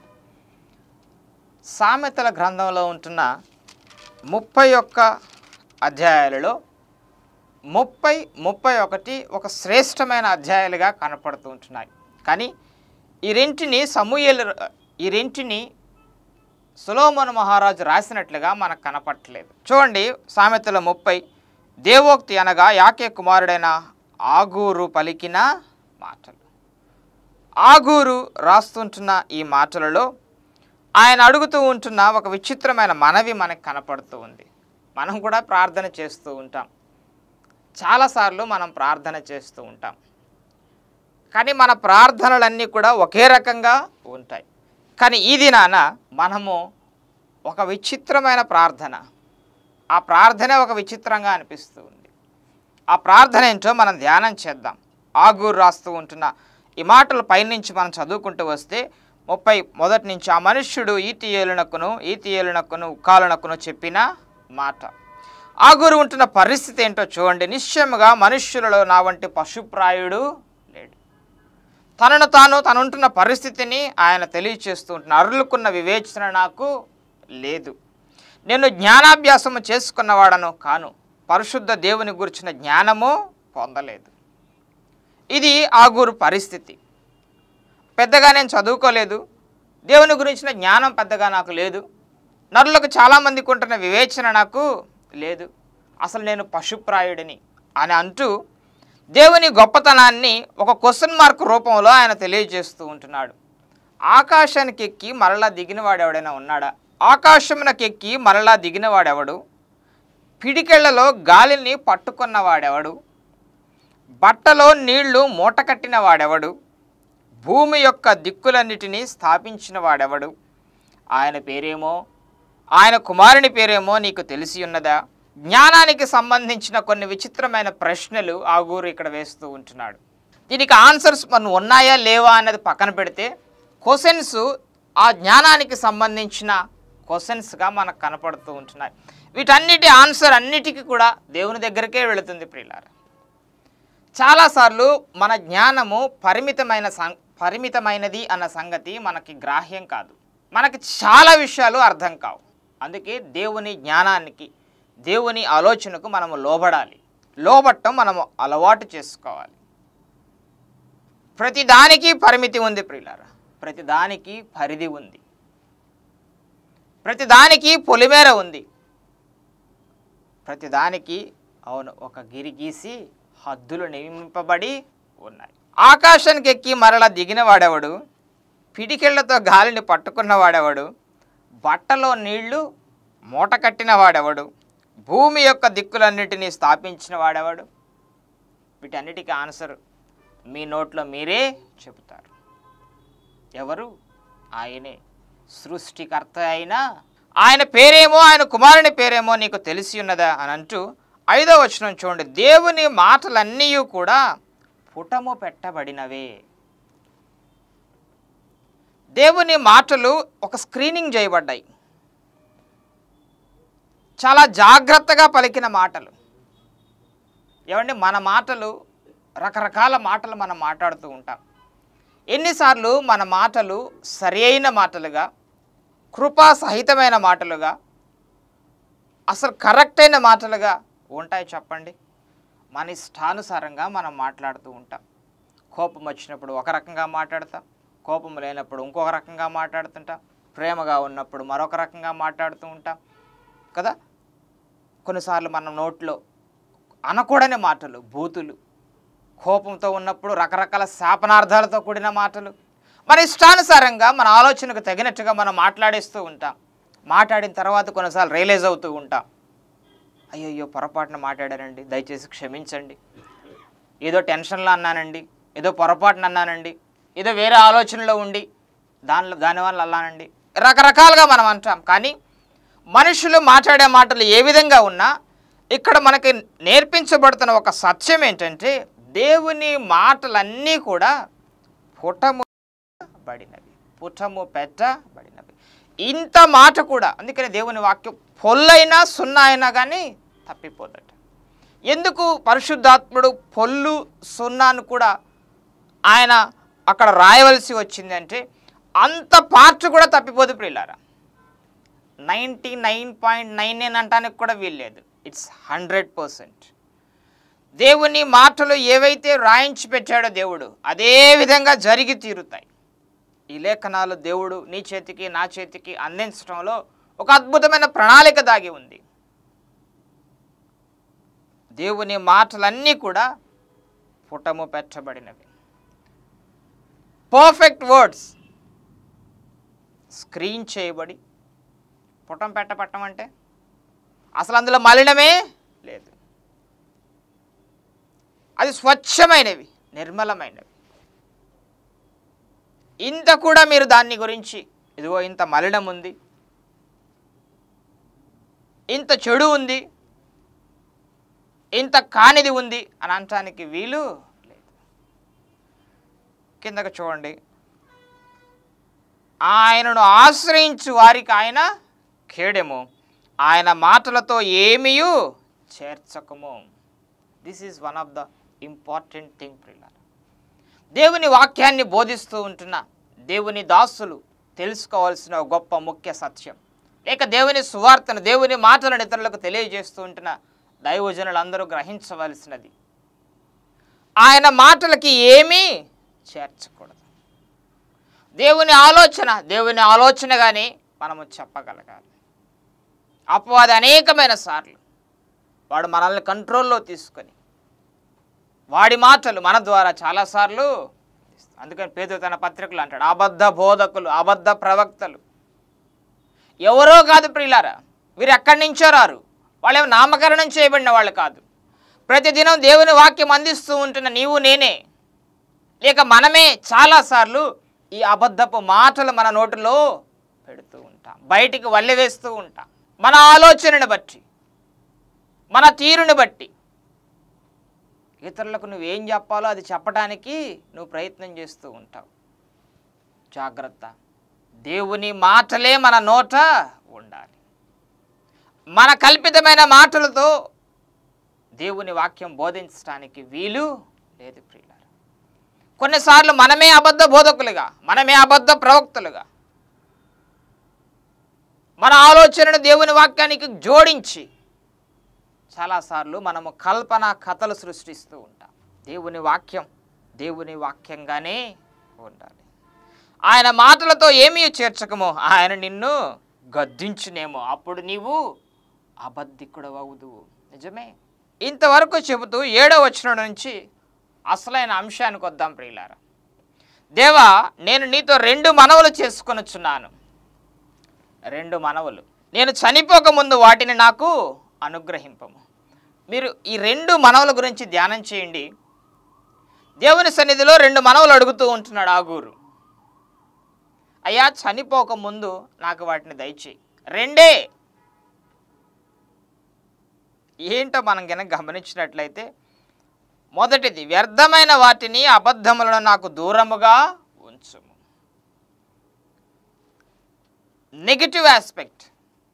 సామెతల గ్రంథంలో ఉంటున్న ముప్పై ఒక్క అధ్యాయాలలో ముప్పై ముప్పై ఒకటి ఒక శ్రేష్టమైన అధ్యాయాలుగా కనపడుతూ ఉంటున్నాయి కానీ ఈ రెంటిని సమూహలు ఈ రెంటిని సులోమన్ మహారాజు రాసినట్లుగా మనకు కనపట్టలేదు చూడండి సామెతల ముప్పై దేవోక్తి అనగా యాకే కుమారుడైన ఆగూరు పలికిన మాటలు ఆగూరు రాస్తుంటున్న ఈ మాటలలో ఆయన అడుగుతూ ఉంటున్న ఒక విచిత్రమైన మనవి మనకు కనపడుతూ ఉంది మనం కూడా ప్రార్థన చేస్తూ ఉంటాం చాలాసార్లు మనం ప్రార్థన చేస్తూ ఉంటాం కానీ మన ప్రార్థనలన్నీ కూడా ఒకే రకంగా ఉంటాయి కానీ ఈ దినాన మనము ఒక విచిత్రమైన ప్రార్థన ఆ ప్రార్థనే ఒక విచిత్రంగా అనిపిస్తూ ఉంది ఆ ప్రార్థన ఏంటో మనం ధ్యానం చేద్దాం ఆగూరు రాస్తూ ఉంటున్న ఈ మాటలు పైనుంచి మనం చదువుకుంటూ వస్తే ముప్పై మొదటి నుంచి ఆ మనుష్యుడు ఈతి ఏలునకును ఈతి ఏలునకును ఉక్కాలునకును చెప్పిన మాట ఆగూరు ఉంటున్న పరిస్థితి ఏంటో చూడండి నిశ్చయముగా మనుష్యులలో నా వంటి పశుప్రాయుడు లేడు తనను తాను తనుంటున్న పరిస్థితిని ఆయన తెలియచేస్తూ ఉంటున్న అరులుకున్న వివేచన నాకు లేదు నేను జ్ఞానాభ్యాసము చేసుకున్నవాడను కాను పరిశుద్ధ దేవుని గురించిన జ్ఞానము పొందలేదు ఇది ఆగూరు పరిస్థితి పెద్దగా నేను చదువుకోలేదు దేవుని గురించిన జ్ఞానం పెద్దగా నాకు లేదు నరులకు చాలామందికి ఉంటున్న వివేచన నాకు లేదు అసలు నేను పశుప్రాయుడిని అని అంటూ దేవుని గొప్పతనాన్ని ఒక క్వశ్చన్ మార్క్ రూపంలో ఆయన తెలియజేస్తూ ఉంటున్నాడు ఆకాశానికి ఎక్కి మరలా దిగినవాడు ఎవడైనా ఉన్నాడా ఆకాశమునకు ఎక్కి మరలా దిగినవాడెవడు పిడికెళ్లలో గాలిని పట్టుకున్నవాడెవడు బట్టలో నీళ్లు మూటకట్టిన వాడెవడు భూమి యొక్క దిక్కులన్నిటినీ స్థాపించిన వాడెవడు ఆయన పేరేమో ఆయన కుమారుని పేరేమో నీకు తెలిసి ఉన్నదా జ్ఞానానికి సంబంధించిన కొన్ని విచిత్రమైన ప్రశ్నలు ఆగూరు ఇక్కడ వేస్తూ ఉంటున్నాడు దీనికి ఆన్సర్స్ మనం ఉన్నాయా లేవా అన్నది పక్కన పెడితే క్వశ్చన్స్ ఆ జ్ఞానానికి సంబంధించిన క్వశ్చన్స్గా మనకు కనపడుతూ ఉంటున్నాయి వీటన్నిటి ఆన్సర్ అన్నిటికీ కూడా దేవుని దగ్గరికే వెళుతుంది ప్రియులారా చాలాసార్లు మన జ్ఞానము పరిమితమైన సం పరిమితమైనది అన్న సంగతి మనకి గ్రాహ్యం కాదు మనకి చాలా విషయాలు అర్థం కావు అందుకే దేవుని జ్ఞానానికి దేవుని ఆలోచనకు మనము లోబడాలి లోబట్టం మనము అలవాటు చేసుకోవాలి ప్రతిదానికి పరిమితి ఉంది ప్రియులారా ప్రతిదానికి పరిధి ఉంది ప్రతిదానికి పొలిమేర ఉంది ప్రతిదానికి అవును ఒక గిరి గీసి హద్దులు నియమింపబడి ఉన్నాయి ఆకాశానికి ఎక్కి మరలా దిగిన వాడెవడు పిడికెళ్లతో గాలిని పట్టుకున్న వాడెవడు బట్టలో నీళ్లు మూట కట్టిన వాడెవడు భూమి యొక్క దిక్కులన్నిటినీ స్థాపించిన వాడెవడు వీటన్నిటికీ ఆన్సర్ మీ నోట్లో మీరే చెబుతారు ఎవరు ఆయనే సృష్టికర్త అయిన ఆయన పేరేమో ఆయన కుమారుని పేరేమో నీకు తెలిసి ఉన్నదా అని అంటూ ఐదో వచనం చూడండి దేవుని మాటలన్నీ కూడా పుటము పెట్టబడినవే దేవుని మాటలు ఒక స్క్రీనింగ్ చేయబడ్డాయి చాలా జాగ్రత్తగా పలికిన మాటలు ఏమండి మన మాటలు రకరకాల మాటలు మనం మాట్లాడుతూ ఉంటాం ఎన్నిసార్లు మన మాటలు సరి అయిన మాటలుగా కృపా సహితమైన మాటలుగా అసలు కరెక్ట్ అయిన మాటలుగా ఉంటాయి చెప్పండి మన ఇష్టానుసారంగా మనం మాట్లాడుతూ ఉంటాం కోపం వచ్చినప్పుడు ఒక రకంగా మాట్లాడతాం కోపం లేనప్పుడు ఇంకొక రకంగా మాట్లాడుతుంటాం ప్రేమగా ఉన్నప్పుడు మరొక రకంగా మాట్లాడుతూ ఉంటాం కదా కొన్నిసార్లు మనం నోట్లో అనకూడని మాటలు బూతులు కోపంతో ఉన్నప్పుడు రకరకాల శాపనార్థాలతో కూడిన మాటలు మన ఇష్టానుసారంగా మన ఆలోచనకు తగినట్టుగా మనం మాట్లాడేస్తూ ఉంటాం మాట్లాడిన తర్వాత కొన్నిసార్లు రియలైజ్ అవుతూ ఉంటాం అయ్యయ్యో పొరపాటున మాట్లాడానండి దయచేసి క్షమించండి ఏదో టెన్షన్లో అన్నానండి ఏదో పొరపాటున అన్నానండి ఏదో వేరే ఆలోచనలో ఉండి దానిలో దానివల్ల అల్లానండి రకరకాలుగా మనం అంటాం కానీ మనుషులు మాట్లాడే మాటలు ఏ విధంగా ఉన్నా ఇక్కడ మనకి నేర్పించబడుతున్న ఒక సత్యం ఏంటంటే దేవుని మాటలన్నీ కూడా పుటము బడినవి పుటము పెట్టబడినవి ఇంత మాట కూడా అందుకని దేవుని వాక్యం పొల్లైనా సున్నా అయినా కానీ తప్పిపోదట ఎందుకు పరిశుద్ధాత్ముడు పొల్లు సున్నాను కూడా ఆయన అక్కడ రాయవలసి వచ్చిందంటే అంత పార్ట్ కూడా తప్పిపోదు ప్రియులారా ninety nine point nine nine అంటానికి కూడా వీల్లేదు ఇట్స్ హండ్రెడ్ పర్సెంట్ దేవుని మాటలు ఏవైతే రాయించి పెట్టాడో దేవుడు అదే విధంగా జరిగి తీరుతాయి ఈ లేఖనాలు దేవుడు నీ చేతికి నా చేతికి అందించడంలో ఒక అద్భుతమైన ప్రణాళిక దాగి ఉంది దేవుని మాటలన్నీ కూడా పుటము పెట్టబడినవి పర్ఫెక్ట్ వర్డ్స్ స్క్రీన్ చేయబడి పుటం పెట్టబట్టం అంటే అసలు అందులో మలినమే లేదు అది స్వచ్ఛమైనవి నిర్మలమైనవి ఇంత కూడా మీరు దాన్ని గురించి ఇదిగో ఇంత మలినం ఉంది ఇంత చెడు ఉంది ఇంత కానిది ఉంది అని అనటానికి వీలు లేదు కిందకు చూడండి ఆయనను ఆశ్రయించు వారికి ఆయన కేడెము ఆయన మాటలతో ఏమీయు చేర్చకము this is one of the important thing ప్రిల్లర్ దేవుని వాక్యాన్ని బోధిస్తూ ఉంటున్న దేవుని దాసులు తెలుసుకోవాల్సిన ఒక గొప్ప ముఖ్య సత్యం లేక దేవుని సువార్తను దేవుని మాటలను ఇతరులకు తెలియజేస్తూ ఉంటున్న దైవజనులందరూ గ్రహించవలసినది ఆయన మాటలకి ఏమీ చేర్చకూడదు దేవుని ఆలోచన దేవుని ఆలోచనగానే మనము చెప్పగలగాలి అపవాది అనేకమైన సార్లు వాడు మనల్ని కంట్రోల్లో తీసుకొని వాడి మాటలు మన ద్వారా చాలాసార్లు అందుకని పేద తన పత్రికలు అంటాడు అబద్ధ బోధకులు అబద్ధ ప్రవక్తలు ఎవరో కాదు ప్రియులారా వీరు ఎక్కడి నుంచో రారు వాళ్ళు ఏమో నామకరణం చేయబడిన వాళ్ళు కాదు ప్రతిదినం దేవుని వాక్యం అందిస్తూ ఉంటున్న నీవు నేనే లేక మనమే చాలాసార్లు ఈ అబద్ధపు మాటలు మన నోటిలో పెడుతూ ఉంటాం బయటికి వల్లె వేస్తూ ఉంటాం మన ఆలోచనను బట్టి మన తీరుని బట్టి ఇతరులకు నువ్వేం చెప్పాలో అది చెప్పడానికి నువ్వు ప్రయత్నం చేస్తూ ఉంటావు జాగ్రత్త దేవుని మాటలే మన నోట ఉండాలి మన కల్పితమైన మాటలతో దేవుని వాక్యం బోధించడానికి వీలు లేదు ప్రియులారా కొన్నిసార్లు మనమే అబద్ధ బోధకులుగా మనమే అబద్ధ ప్రవక్తలుగా మన ఆలోచనను దేవుని వాక్యానికి జోడించి చాలాసార్లు మనము కల్పన కథలు సృష్టిస్తూ ఉంటాం దేవుని వాక్యం దేవుని వాక్యంగానే ఉండాలి ఆయన మాటలతో ఏమీ చేర్చకము ఆయన నిన్ను గద్దించునేమో అప్పుడు నీవు అబద్ధికుడవవుదు నిజమే ఇంతవరకు చెబుతూ ఏడో వచనం నుంచి అసలైన అంశానికి వద్దాం ప్రియులారా దేవా నేను నీతో రెండు మనవులు చేసుకొనుచున్నాను రెండు మనవులు నేను చనిపోక ముందు వాటిని నాకు అనుగ్రహింపము మీరు ఈ రెండు మనవుల గురించి ధ్యానం చేయండి దేవుని సన్నిధిలో రెండు మనవులు అడుగుతూ ఉంటున్నాడు ఆగూరు అయ్యా చనిపోక ముందు నాకు వాటిని దయచేయి రెండే ఏంటో మనం కనుక గమనించినట్లయితే మొదటిది వ్యర్థమైన వాటిని అబద్ధములను నాకు దూరముగా ఉంచుము నెగిటివ్ ఆస్పెక్ట్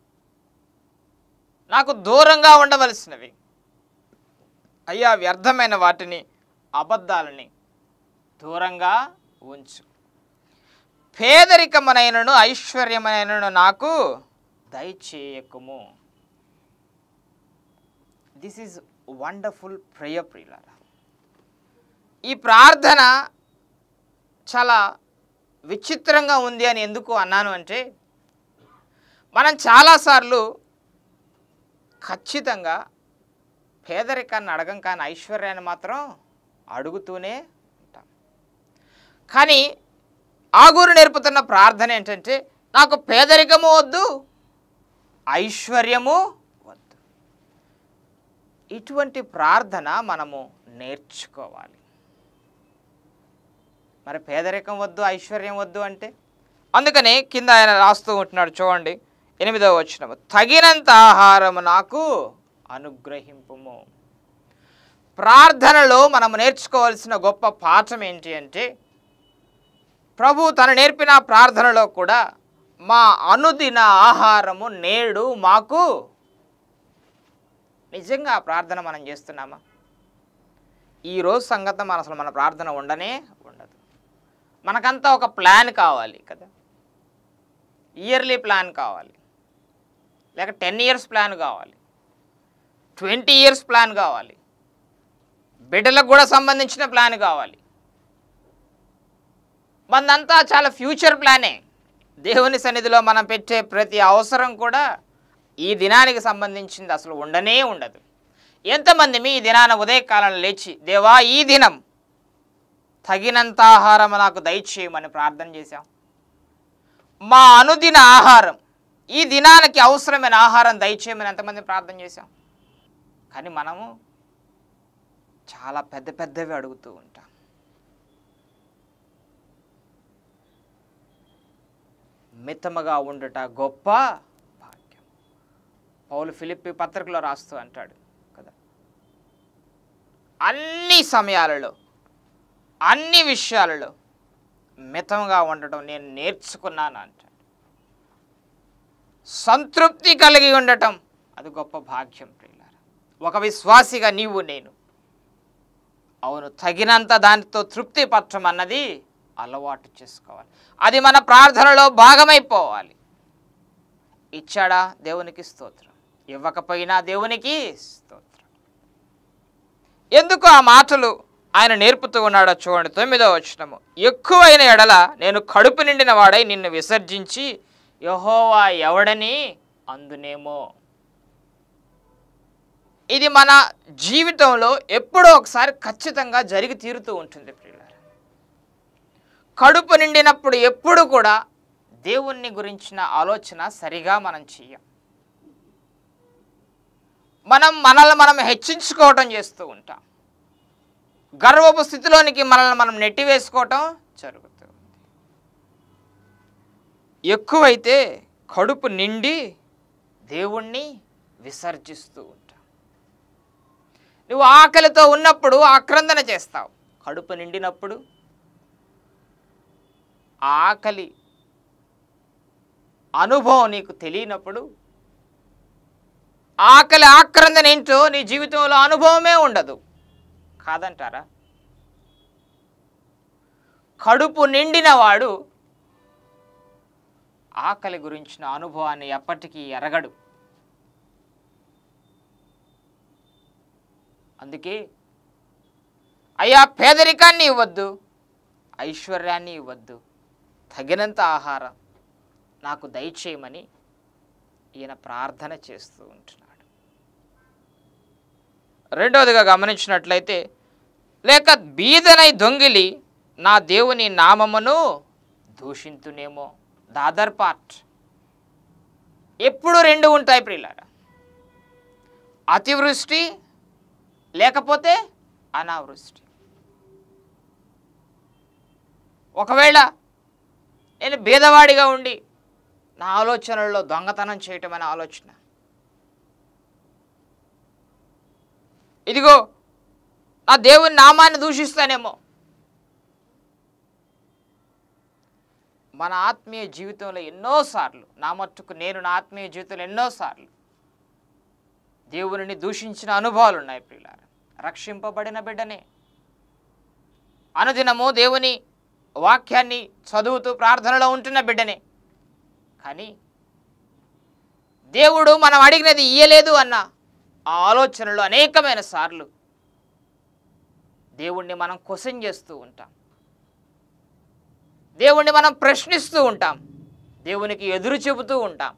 నాకు దూరంగా ఉండవలసినవి అయ్యా వ్యర్థమైన వాటిని అబద్ధాలని దూరంగా ఉంచు పేదరికమునైనను ఐశ్వర్యమునైనను నాకు దయచేయకము దిస్ ఈజ్ వండర్ఫుల్ ప్రేయర్ ప్రియులారా ఈ ప్రార్థన చాలా విచిత్రంగా ఉంది అని ఎందుకు అన్నాను అంటే మనం చాలాసార్లు ఖచ్చితంగా పేదరికాన్ని అడగం కానీ ఐశ్వర్యాన్ని మాత్రం అడుగుతూనే ఉంటాం కానీ ఆగూరు నేర్పుతున్న ప్రార్థన ఏంటంటే నాకు పేదరికము వద్దు ఐశ్వర్యము వద్దు ఇటువంటి ప్రార్థన మనము నేర్చుకోవాలి మరి పేదరికం వద్దు ఐశ్వర్యం వద్దు అంటే అందుకని కింద ఆయన రాస్తూ ఉంటున్నాడు చూడండి ఎనిమిదవ వచ్చినము తగినంత ఆహారము నాకు అనుగ్రహింపుము ప్రార్థనలో మనం నేర్చుకోవాల్సిన గొప్ప పాఠం ఏంటి అంటే ప్రభు తను నేర్పిన ప్రార్థనలో కూడా మా అనుదిన ఆహారము నేడు మాకు నిజంగా ఆ ప్రార్థన మనం చేస్తున్నామా ఈరోజు సంగతం మన అసలు మన ప్రార్థన ఉండనే ఉండదు మనకంతా ఒక ప్లాన్ కావాలి కదా ఇయర్లీ ప్లాన్ కావాలి లేక టెన్ ఇయర్స్ ప్లాన్ కావాలి ట్వంటీ ఇయర్స్ ప్లాన్ కావాలి బిడ్డలకు కూడా సంబంధించిన ప్లాన్ కావాలి మనదంతా చాలా ఫ్యూచర్ ప్లానే దేవుని సన్నిధిలో మనం పెట్టే ప్రతి అవసరం కూడా ఈ దినానికి సంబంధించింది అసలు ఉండనే ఉండదు ఎంతమంది మీ ఈ దినాన ఉదయకాలంలో లేచి దేవా ఈ దినం తగినంత ఆహారం నాకు దయచేయమని ప్రార్థన చేశాం మా అనుదిన ఆహారం ఈ దినానికి అవసరమైన ఆహారం దయచేయమని ఎంతమంది ప్రార్థన చేశాం కానీ మనము చాలా పెద్ద పెద్దవి అడుగుతూ ఉంటాం మితముగా ఉండుట గొప్ప భాగ్యం పౌలు ఫిలిప్పి పత్రికలో రాస్తూ అంటాడు కదా అన్ని సమయాలలో అన్ని విషయాలలో మితంగా ఉండటం నేను నేర్చుకున్నాను అంటాడు సంతృప్తి కలిగి ఉండటం అది గొప్ప భాగ్యం ప్రియులారా ఒక విశ్వాసిగా నీవు నేను అవును తగినంత దానితో తృప్తి పట్టమన్నది అలవాటు చేసుకోవాలి అది మన ప్రార్థనలో భాగమైపోవాలి ఇచ్చాడా దేవునికి స్తోత్రం ఇవ్వకపోయినా దేవునికి స్తోత్రం ఎందుకు ఆ మాటలు ఆయన నేర్పుతూ ఉన్నాడో చూడండి తొమ్మిదో వచనము ఎక్కువైన ఎడల నేను కడుపు నిండిన వాడై నిన్ను విసర్జించి యహోవా ఎవడని అందునేమో ఇది మన జీవితంలో ఎప్పుడో ఒకసారి ఖచ్చితంగా జరిగి తీరుతూ ఉంటుంది ప్రియులారా కడుపు నిండినప్పుడు ఎప్పుడు కూడా దేవుణ్ణి గురించిన ఆలోచన సరిగా మనం చెయ్యం మనం మనల్ని మనం హెచ్చించుకోవటం చేస్తూ ఉంటాం గర్వపు స్థితిలోనికి మనల్ని మనం నెట్టివేసుకోవటం జరుగుతూ ఉంది ఎక్కువైతే కడుపు నిండి దేవుణ్ణి విసర్జిస్తూ ఉంటాం నువ్వు ఆకలితో ఉన్నప్పుడు ఆక్రందన చేస్తావు కడుపు నిండినప్పుడు ఆ ఆకలి అనుభవం నీకు తెలియనప్పుడు ఆకలి ఆక్రందన ఏంటో నీ జీవితంలో అనుభవమే ఉండదు కాదంటారా కడుపు నిండిన వాడు ఆకలి గురించిన అనుభవాన్ని ఎప్పటికీ ఎరగడు అందుకే అయ్యా పేదరికాన్ని ఇవ్వద్దు ఐశ్వర్యాన్ని ఇవ్వద్దు తగినంత ఆహారం నాకు దయచేయమని ఈయన ప్రార్థన చేస్తూ ఉంటున్నాడు రెండవదిగా గమనించినట్లయితే లేక బీదనై దొంగిలి నా దేవుని నామమును దూషింతునేమో దాదర్ పార్ట్ ఎప్పుడు రెండు ఉంటాయి ప్రియులారా అతివృష్టి లేకపోతే అనావృష్టి ఒకవేళ నేను భేదవాడిగా ఉండి నా ఆలోచనల్లో దొంగతనం చేయటం అనే ఆలోచన ఇదిగో నా దేవుని నామాన్ని దూషిస్తానేమో మన ఆత్మీయ జీవితంలో ఎన్నోసార్లు నా మట్టుకు నేను నా ఆత్మీయ జీవితంలో ఎన్నోసార్లు దేవునిని దూషించిన అనుభవాలు ఉన్నాయి ప్రియులారా రక్షింపబడిన బిడ్డనే అనుదినము దేవుని వాక్యాన్ని చదువుతూ ప్రార్థనలో ఉంటున్న బిడ్డనే కానీ దేవుడు మనం అడిగినది ఇయ్యలేదు అన్న ఆ ఆలోచనలు అనేకమైన సార్లు దేవుణ్ణి మనం క్వశ్చన్ చేస్తూ ఉంటాం దేవుణ్ణి మనం ప్రశ్నిస్తూ ఉంటాం దేవునికి ఎదురు చెబుతూ ఉంటాం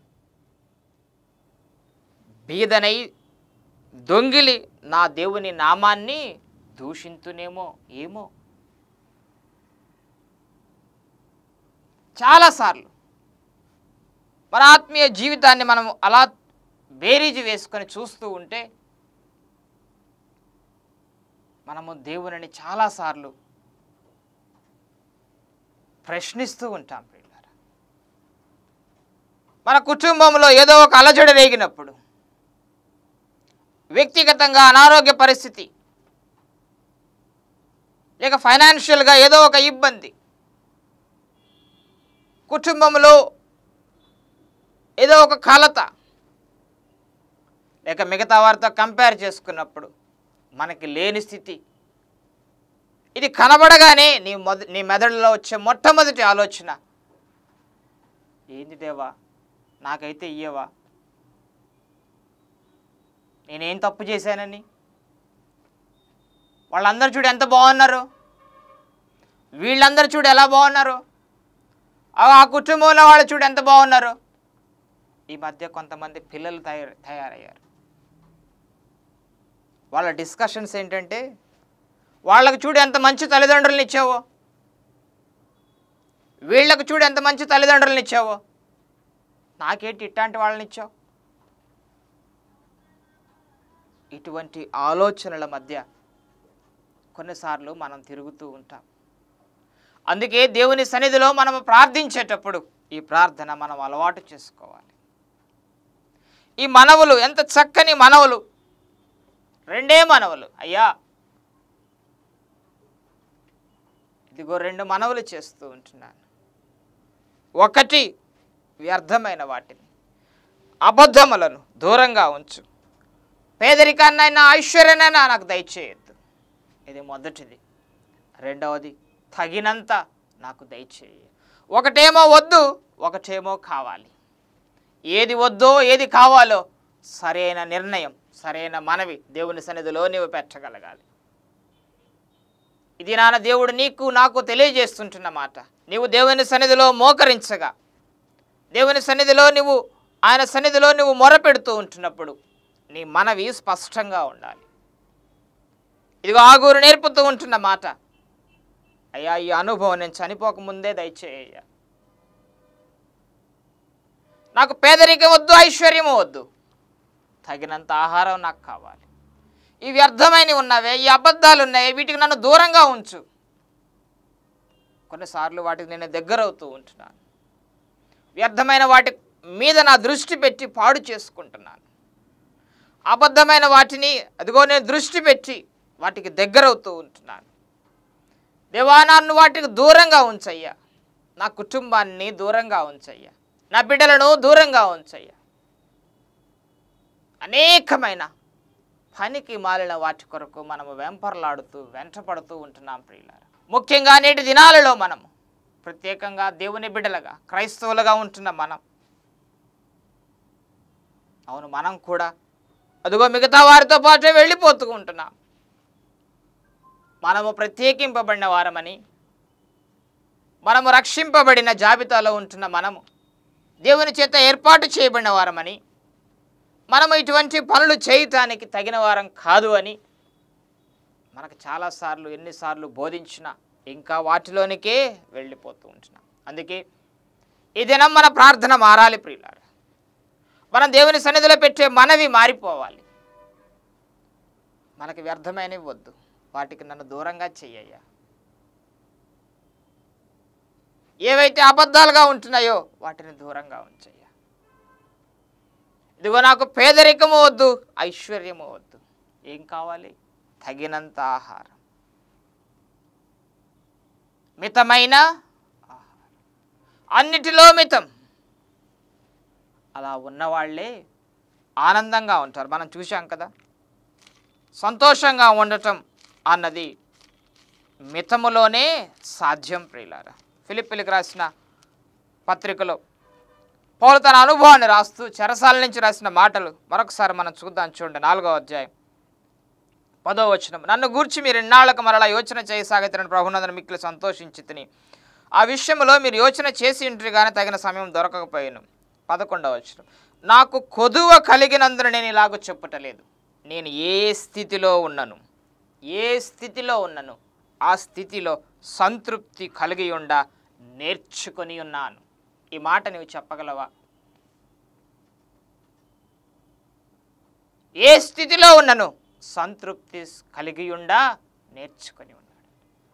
బీదనై దొంగిలి నా దేవుని నామాన్ని దూషింతునేమో ఏమో చాలాసార్లు మన ఆత్మీయ జీవితాన్ని మనం అలా బేరీజు వేసుకొని చూస్తూ ఉంటే మనము దేవునిని చాలాసార్లు ప్రశ్నిస్తూ ఉంటాం పిల్లలు మన కుటుంబంలో ఏదో ఒక అలజడి రేగినప్పుడు వ్యక్తిగతంగా అనారోగ్య పరిస్థితి లేక ఫైనాన్షియల్గా ఏదో ఒక ఇబ్బంది కుటుంబంలో ఏదో ఒక కలత లేక మిగతా వారితో కంపేర్ చేసుకున్నప్పుడు మనకి లేని స్థితి ఇది కనబడగానే నీ మొద నీ మెదడులో వచ్చే మొట్టమొదటి ఆలోచన ఏంది దేవా నాకైతే ఇయ్యవా నేనేం తప్పు చేశానని వాళ్ళందరూ చూడు ఎంత బాగున్నారు వీళ్ళందరూ చూడు ఎలా బాగున్నారు ఆ ఆ కుటుంబంలో వాళ్ళు చూడు ఎంత బాగున్నారు ఈ మధ్య కొంతమంది పిల్లలు తయారు తయారయ్యారు వాళ్ళ డిస్కషన్స్ ఏంటంటే వాళ్ళకు చూడు ఎంత మంచి తల్లిదండ్రులను ఇచ్చావో వీళ్ళకు చూడు ఎంత మంచి తల్లిదండ్రులను ఇచ్చావో నాకేంటి ఇట్లాంటి వాళ్ళని ఇచ్చావు ఇటువంటి ఆలోచనల మధ్య కొన్నిసార్లు మనం తిరుగుతూ ఉంటాం అందుకే దేవుని సన్నిధిలో మనం ప్రార్థించేటప్పుడు ఈ ప్రార్థన మనం అలవాటు చేసుకోవాలి ఈ మనవులు ఎంత చక్కని మనవులు రెండే మనవులు అయ్యా ఇదిగో రెండు మనవులు చేస్తూ ఉంటున్నాను ఒకటి వ్యర్థమైన వాటిని అబద్ధములను దూరంగా ఉంచు పేదరికాన్నైనా ఐశ్వర్యాన్నైనా నాకు దయచేయద్దు ఇది మొదటిది రెండవది తగినంత నాకు దయచేయ ఒకటేమో వద్దు ఒకటేమో కావాలి ఏది వద్దో ఏది కావాలో సరైన నిర్ణయం సరైన మనవి దేవుని సన్నిధిలో నీవు పెట్టగలగాలి ఇది నాన్న దేవుడు నీకు నాకు తెలియజేస్తుంటున్న మాట నీవు దేవుని సన్నిధిలో మోకరించగా దేవుని సన్నిధిలో నువ్వు ఆయన సన్నిధిలో నువ్వు మొరపెడుతూ ఉంటున్నప్పుడు నీ మనవి స్పష్టంగా ఉండాలి ఇదిగో ఆగూరు నేర్పుతూ ఉంటున్న మాట అయ్యా ఈ అనుభవం నేను చనిపోకముందే దయచేయ నాకు పేదరికం వద్దు ఐశ్వర్యము వద్దు తగినంత ఆహారం నాకు కావాలి ఈ వ్యర్థమైనవి ఉన్నవే ఈ అబద్ధాలు ఉన్నాయి వీటికి నన్ను దూరంగా ఉంచు కొన్నిసార్లు వాటికి నేను దగ్గరవుతూ ఉంటున్నాను వ్యర్థమైన వాటి మీద నా దృష్టి పెట్టి పాడు చేసుకుంటున్నాను అబద్ధమైన వాటిని అదిగో నేను దృష్టి పెట్టి వాటికి దగ్గరవుతూ ఉంటున్నాను దేవా నన్ను వాటికి దూరంగా ఉంచయ్యా నా కుటుంబాన్ని దూరంగా ఉంచయ్యా నా బిడ్డలను దూరంగా ఉంచయ్యా అనేకమైన పనికి మాలిన వాటి కొరకు మనము వెంపర్లాడుతూ వెంటపడుతూ ఉంటున్నాం ప్రియులారా ముఖ్యంగా నేటి దినాలలో మనము ప్రత్యేకంగా దేవుని బిడ్డలుగా క్రైస్తవులుగా ఉంటున్న మనం అవును మనం కూడా అదిగో మిగతా వారితో పాటే వెళ్ళిపోతూ ఉంటున్నాం మనము ప్రత్యేకింపబడిన వారమని మనము రక్షింపబడిన జాబితాలో ఉంటున్న మనము దేవుని చేత ఏర్పాటు చేయబడిన వారమని మనము ఇటువంటి పనులు చేయటానికి తగిన వారం కాదు అని మనకు చాలాసార్లు ఎన్నిసార్లు బోధించినా ఇంకా వాటిలోనికే వెళ్ళిపోతూ ఉంటున్నాం అందుకే ఈ దినం మన ప్రార్థన మారాలి ప్రియులారా మనం దేవుని సన్నిధిలో పెట్టే మనవి మారిపోవాలి మనకి వ్యర్థమైనవి వద్దు వాటికి నన్ను దూరంగా చెయ్యయ్యా ఏవైతే అబద్ధాలుగా ఉంటున్నాయో వాటిని దూరంగా ఉంచయ్యా ఇదిగో నాకు పేదరికము వద్దు ఐశ్వర్యము వద్దు ఏం కావాలి తగినంత ఆహారం మితమైన ఆహారం అన్నిటిలో మితం అలా ఉన్నవాళ్లే ఆనందంగా ఉంటారు మనం చూశాం కదా సంతోషంగా ఉండటం అన్నది మితములోనే సాధ్యం ప్రియులారా ఫిలిపిలికి రాసిన పత్రికలో పౌలు తన అనుభవాన్ని రాస్తూ చెరసాల నుంచి రాసిన మాటలు మరొకసారి మనం చూద్దాం చూడండి నాలుగో అధ్యాయం పదో వచనం నన్ను గూర్చి మీరు ఇన్నాళ్ళకు మరలా యోచన చేయసాగితేనని ప్రభునందన మిక్కిలి సంతోషించి తిని ఆ విషయంలో మీరు యోచన చేసి ఉంటే కానీ తగిన సమయం దొరకకపోయాను పదకొండవ వచనం నాకు కొదువ కలిగినందున నేను ఇలాగ చెప్పుటలేదు నేను ఏ స్థితిలో ఉన్నను ఏ స్థితిలో ఉన్నను ఆ స్థితిలో సంతృప్తి కలిగి ఉండ నేర్చుకొని ఉన్నాను ఈ మాట నీవు చెప్పగలవా ఏ స్థితిలో ఉన్నను సంతృప్తి కలిగి ఉండా నేర్చుకొని ఉన్నాడు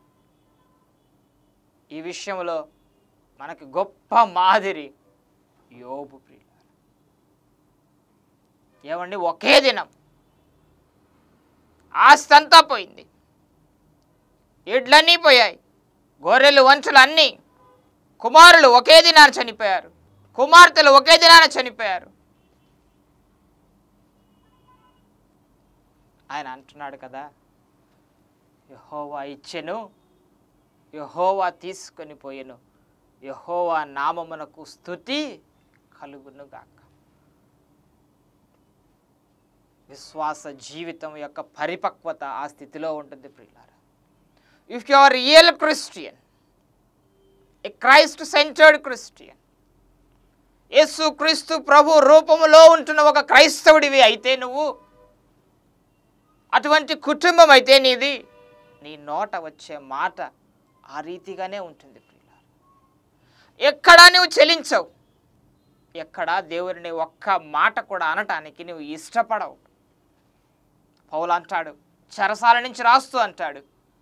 ఈ విషయంలో మనకి గొప్ప మాదిరి యోబు ప్రియుల ఏమండి ఒకే దినం ఆస్తి అంతా పోయింది ఎడ్లన్నీ పోయాయి గొర్రెలు వంచులు అన్నీ కుమారులు ఒకే దినాన చనిపోయారు కుమార్తెలు ఒకే దినాన చనిపోయారు ఆయన అంటున్నాడు కదా యహోవా ఇచ్చెను యహోవా తీసుకొని పోయెను యహోవా నామమునకు స్థుతి కలుగును గాక విశ్వాస జీవితం యొక్క పరిపక్వత ఆ స్థితిలో ఉంటుంది ప్రియులారా if you are real Christian a Christ centered Christian Yesu Kristu ప్రభు రూపములో ఉంటున్న ఒక క్రైస్తవుడివి అయితే నువ్వు అటువంటి కుటుంబం అయితే నీది నీ నోట వచ్చే మాట ఆ రీతిగానే ఉంటుంది ప్రియులారా ఎక్కడా నువ్వు చెలించవు ఎక్కడా దేవుడిని ఒక్క మాట కూడా అనటానికి నువ్వు ఇష్టపడవు పౌలు అంటాడు చెరసాల నుంచి రాస్తూ అంటాడు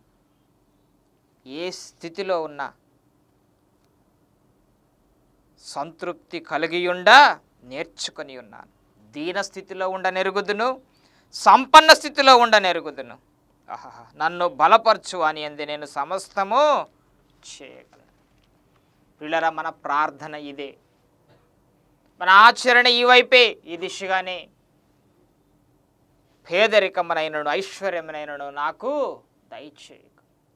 ఏ స్థితిలో ఉన్నా సంతృప్తి కలిగియుండా నేర్చుకొని ఉన్నాను దీన స్థితిలో ఉండ నెరుగుదును సంపన్న స్థితిలో ఉండ నెరుగుదును ఆహాహా నన్ను బలపరచు అని అంది నేను సమస్తము చేయగలను పిల్లరా మన ప్రార్థన ఇదే మన ఆచరణ ఈ వైపే ఈ దిశగానే పేదరికమునైనను ఐశ్వర్యమునైనను నాకు దయచేయకు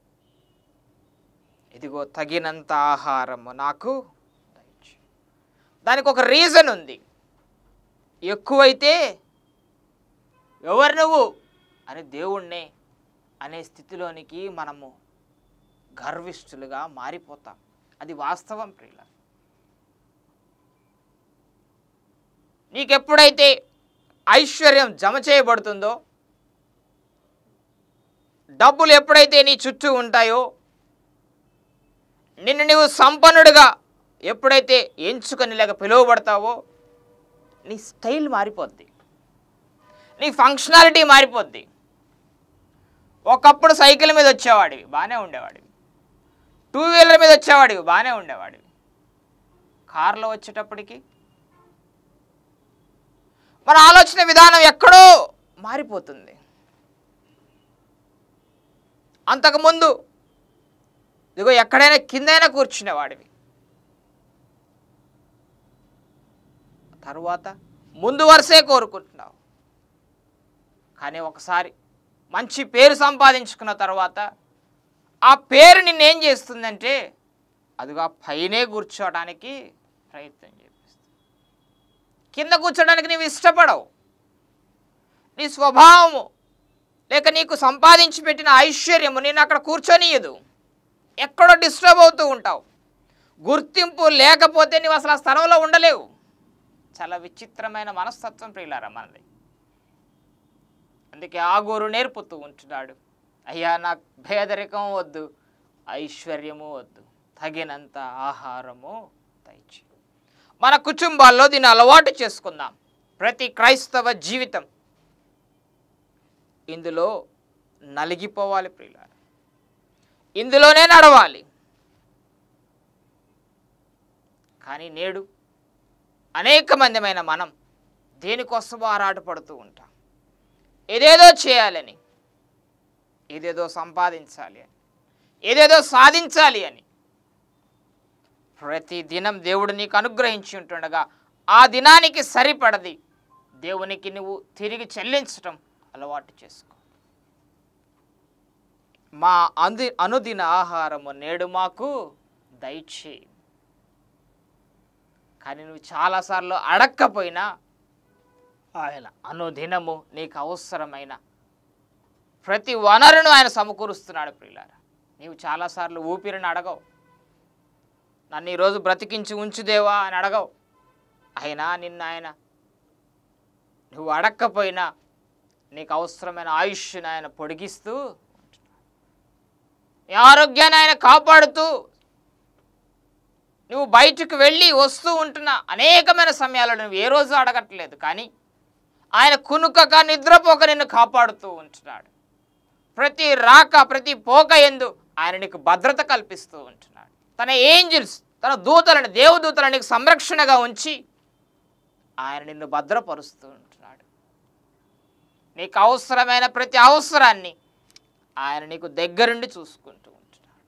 ఇదిగో తగినంత ఆహారము నాకు దయచే దానికి ఒక రీజన్ ఉంది ఎక్కువైతే ఎవరు నువ్వు అని దేవుణ్ణే అనే స్థితిలోనికి మనము గర్విష్ఠులుగా మారిపోతాం అది వాస్తవం ప్రియుల నీకెప్పుడైతే ఐశ్వర్యం జమ చేయబడుతుందో డబ్బులు ఎప్పుడైతే నీ చుట్టూ ఉంటాయో నిన్ను నీవు సంపన్నుడిగా ఎప్పుడైతే ఎంచుకొని లేక పిలువబడతావో నీ స్టైల్ మారిపోద్ది నీ ఫంక్షనాలిటీ మారిపోద్ది ఒకప్పుడు సైకిల్ మీద వచ్చేవాడివి బాగానే ఉండేవాడివి టూ వీలర్ మీద వచ్చేవాడివి బాగానే ఉండేవాడివి కారులో వచ్చేటప్పటికి మన ఆలోచన విధానం ఎక్కడో మారిపోతుంది అంతకుముందు ఇదిగో ఎక్కడైనా కిందైనా కూర్చునేవాడివి తరువాత ముందు వరుసే కోరుకుంటున్నావు కానీ ఒకసారి మంచి పేరు సంపాదించుకున్న తర్వాత ఆ పేరు నిన్నేం చేస్తుందంటే అదిగా పైనే కూర్చోవడానికి ప్రయత్నం చేపిస్తుంది కింద కూర్చోడానికి నీవు ఇష్టపడవు నీ స్వభావము లేక నీకు సంపాదించి పెట్టిన ఐశ్వర్యము నేను అక్కడ కూర్చొనియదు ఎక్కడో డిస్టర్బ్ అవుతూ ఉంటావు గుర్తింపు లేకపోతే నీవు అసలు ఆ స్థలంలో ఉండలేవు చాలా విచిత్రమైన మనస్తత్వం ప్రియులారా మనది అందుకే ఆగూరు నేర్పుతూ ఉంటున్నాడు అయ్యా నాకు భేదరికం వద్దు ఐశ్వర్యము వద్దు తగినంత ఆహారము దయచి మన కుటుంబాల్లో దీన్ని అలవాటు చేసుకుందాం ప్రతి క్రైస్తవ జీవితం ఇందులో నలిగిపోవాలి ప్రియులారా ఇందులోనే నడవాలి కానీ నేడు అనేక మందిమైన మనం దేనికోసమో ఆరాటపడుతూ ఉంటాం ఏదేదో చేయాలని ఏదేదో సంపాదించాలి అని ఏదేదో సాధించాలి అని ప్రతి దినం దేవుడు నీకు అనుగ్రహించి ఉంటుండగా ఆ దినానికి సరిపడది దేవునికి నువ్వు తిరిగి చెల్లించటం అలవాటు చేసుకో మా అంది అనుదిన ఆహారము నేడు మాకు దయచేయి కానీ నువ్వు చాలాసార్లు అడక్కపోయినా ఆయన అనుదినము నీకు అవసరమైన ప్రతి వనరును ఆయన సమకూరుస్తున్నాడు ప్రియులారా నీవు చాలాసార్లు ఊపిరిని అడగవు నన్ను ఈరోజు బ్రతికించి ఉంచుదేవా అని అడగవు అయినా నిన్న ఆయన నువ్వు అడక్కపోయినా నీకు అవసరమైన ఆయుష్ని ఆయన పొడిగిస్తూ ఉంటున్నాడు. నీ ఆరోగ్యాన్ని ఆయన కాపాడుతూ నువ్వు బయటకు వెళ్ళి వస్తూ ఉంటున్న అనేకమైన సమయాల్లో నువ్వు ఏ రోజు అడగట్లేదు కానీ ఆయన కునుకక నిద్రపోక నిన్ను కాపాడుతూ ఉంటున్నాడు ప్రతి రాక ప్రతి పోక ఎందు ఆయన నీకు భద్రత కల్పిస్తూ ఉంటున్నాడు తన ఏంజిల్స్ తన దూతలను దేవదూతలను నీకు సంరక్షణగా ఉంచి ఆయన నిన్ను భద్రపరుస్తూ ఉంటున్నాడు నీకు అవసరమైన ప్రతి అవసరాన్ని ఆయన నీకు దగ్గరుండి చూసుకుంటూ ఉంటున్నాడు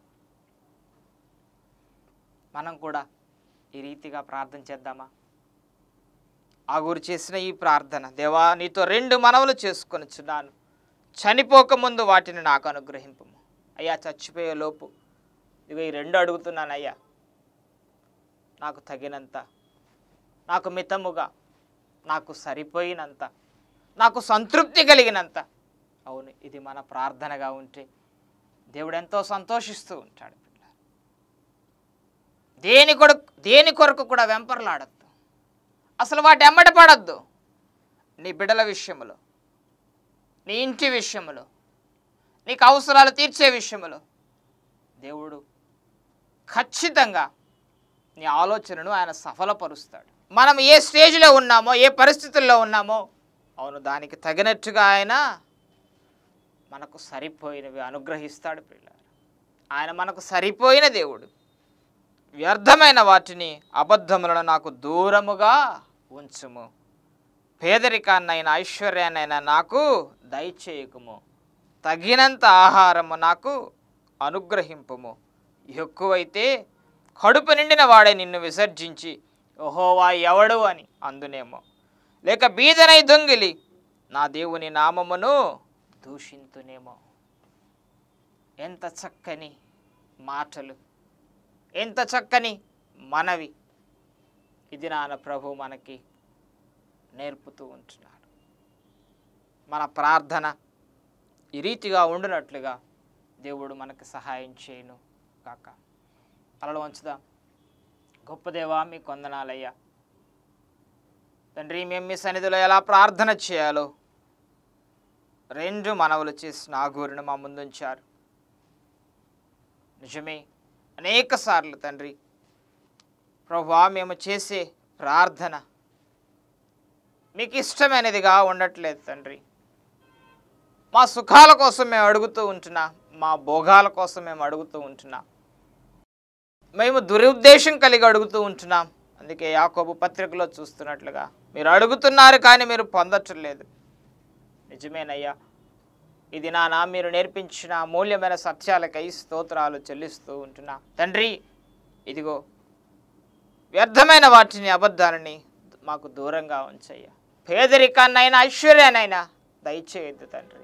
మనం కూడా ఈ రీతిగా ప్రార్థన చేద్దామా ఆ గురి చేసిన ఈ ప్రార్థన దేవా నీతో రెండు మనవులు చేసుకొనిచున్నాను చనిపోకముందు వాటిని నాకు అనుగ్రహింపు అయ్యా చచ్చిపోయే లోపు ఇవి ఈ రెండు అడుగుతున్నాను అయ్యా నాకు తగినంత నాకు మితముగా నాకు సరిపోయినంత నాకు సంతృప్తి కలిగినంత అవును ఇది మన ప్రార్థనగా ఉంటే దేవుడు ఎంతో సంతోషిస్తూ ఉంటాడు పిల్ల దేని కొరకు దేని కొరకు కూడా వెంపర్లాడద్దు అసలు వాటి ఎమ్మట పడద్దు నీ బిడ్డల విషయములో నీ ఇంటి విషయములో నీకు అవసరాలు తీర్చే విషయములో దేవుడు ఖచ్చితంగా నీ ఆలోచనను ఆయన సఫలపరుస్తాడు మనం ఏ స్టేజ్లో ఉన్నామో ఏ పరిస్థితుల్లో ఉన్నామో అవును దానికి తగినట్టుగా ఆయన మనకు సరిపోయినవి అనుగ్రహిస్తాడు పిల్లలు ఆయన మనకు సరిపోయిన దేవుడు వ్యర్థమైన వాటిని అబద్ధములను నాకు దూరముగా ఉంచుము పేదరికాన్నైనా ఐశ్వర్యాన్నైనా నాకు దయచేయకుము తగినంత ఆహారము నాకు అనుగ్రహింపుము ఎక్కువైతే కడుపు నిండిన వాడే నిన్ను విసర్జించి ఓహోవా ఎవడు అని అందునేమో లేక బీదనై దొంగిలి నా దేవుని నామమును దూషింతునేమో ఎంత చక్కని మాటలు ఎంత చక్కని మనవి ఇది నాన్న ప్రభు మనకి నేర్పుతూ ఉంటున్నాడు మన ప్రార్థన ఈ రీతిగా ఉండునట్లుగా దేవుడు మనకు సహాయం చేయను కాక తలలో ఉంచుదాం గొప్ప దేవా మీ కొందనాలయ్యా తండ్రి మేము మీ సన్నిధిలో ఎలా ప్రార్థన చేయాలో రెండు మనవులు చేసిన ఆ గూరిని మా ముందుంచారు నిజమే అనేక సార్లు తండ్రి ప్రభా మేము చేసే ప్రార్థన మీకు ఇష్టమైనదిగా ఉండట్లేదు తండ్రి మా సుఖాల కోసం మేము అడుగుతూ ఉంటున్నా మా భోగాల కోసం మేము అడుగుతూ ఉంటున్నాం మేము దురుద్దేశం కలిగి అడుగుతూ ఉంటున్నాం అందుకే యాకోబు పత్రికలో చూస్తున్నట్లుగా మీరు అడుగుతున్నారు కానీ మీరు పొందటం లేదు నిజమేనయ్యా ఇది నానా మీరు నేర్పించిన అమూల్యమైన సత్యాలకై స్తోత్రాలు చెల్లిస్తూ ఉంటున్నా తండ్రి ఇదిగో వ్యర్థమైన వాటిని అబద్ధాలని మాకు దూరంగా ఉంచయ్యా పేదరికాన్నైనా ఐశ్వర్యానైనా దయచేయద్దు తండ్రి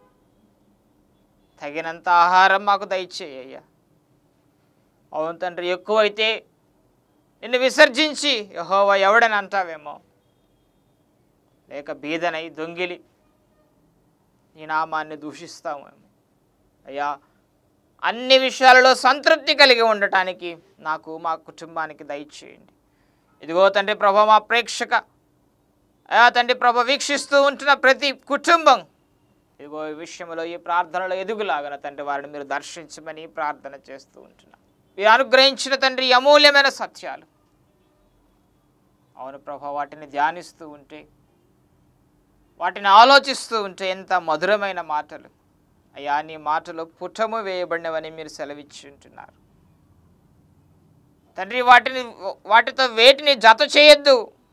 తగినంత ఆహారం మాకు దయచేయ్యా అవును తండ్రి ఎక్కువైతే నిన్ను విసర్జించి యహోవా ఎవడని అంటావేమో లేక బీదనై దొంగిలి నీ నామాన్ని దూషిస్తామేమో అయ్యా అన్ని విషయాలలో సంతృప్తి కలిగి ఉండటానికి నాకు మా కుటుంబానికి దయచేయండి ఇదిగో తండ్రి ప్రభ మా ప్రేక్షక అయా తండ్రి ప్రభ వీక్షిస్తూ ఉంటున్న ప్రతి కుటుంబం ఇదిగో ఈ విషయంలో ఈ ప్రార్థనలో ఎదుగులాగన తండ్రి వారిని మీరు దర్శించమని ప్రార్థన చేస్తూ ఉంటున్నా మీరు అనుగ్రహించిన తండ్రి ఈ అమూల్యమైన సత్యాలు అవును ప్రభ వాటిని ధ్యానిస్తూ ఉంటే వాటిని ఆలోచిస్తూ ఉంటే ఎంత మధురమైన మాటలు అయ్యా నీ మాటలు పుటము వేయబడినవని మీరు సెలవిచ్చి ఉంటున్నారు తండ్రి వాటిని వాటితో వేటిని జత చేయొద్దు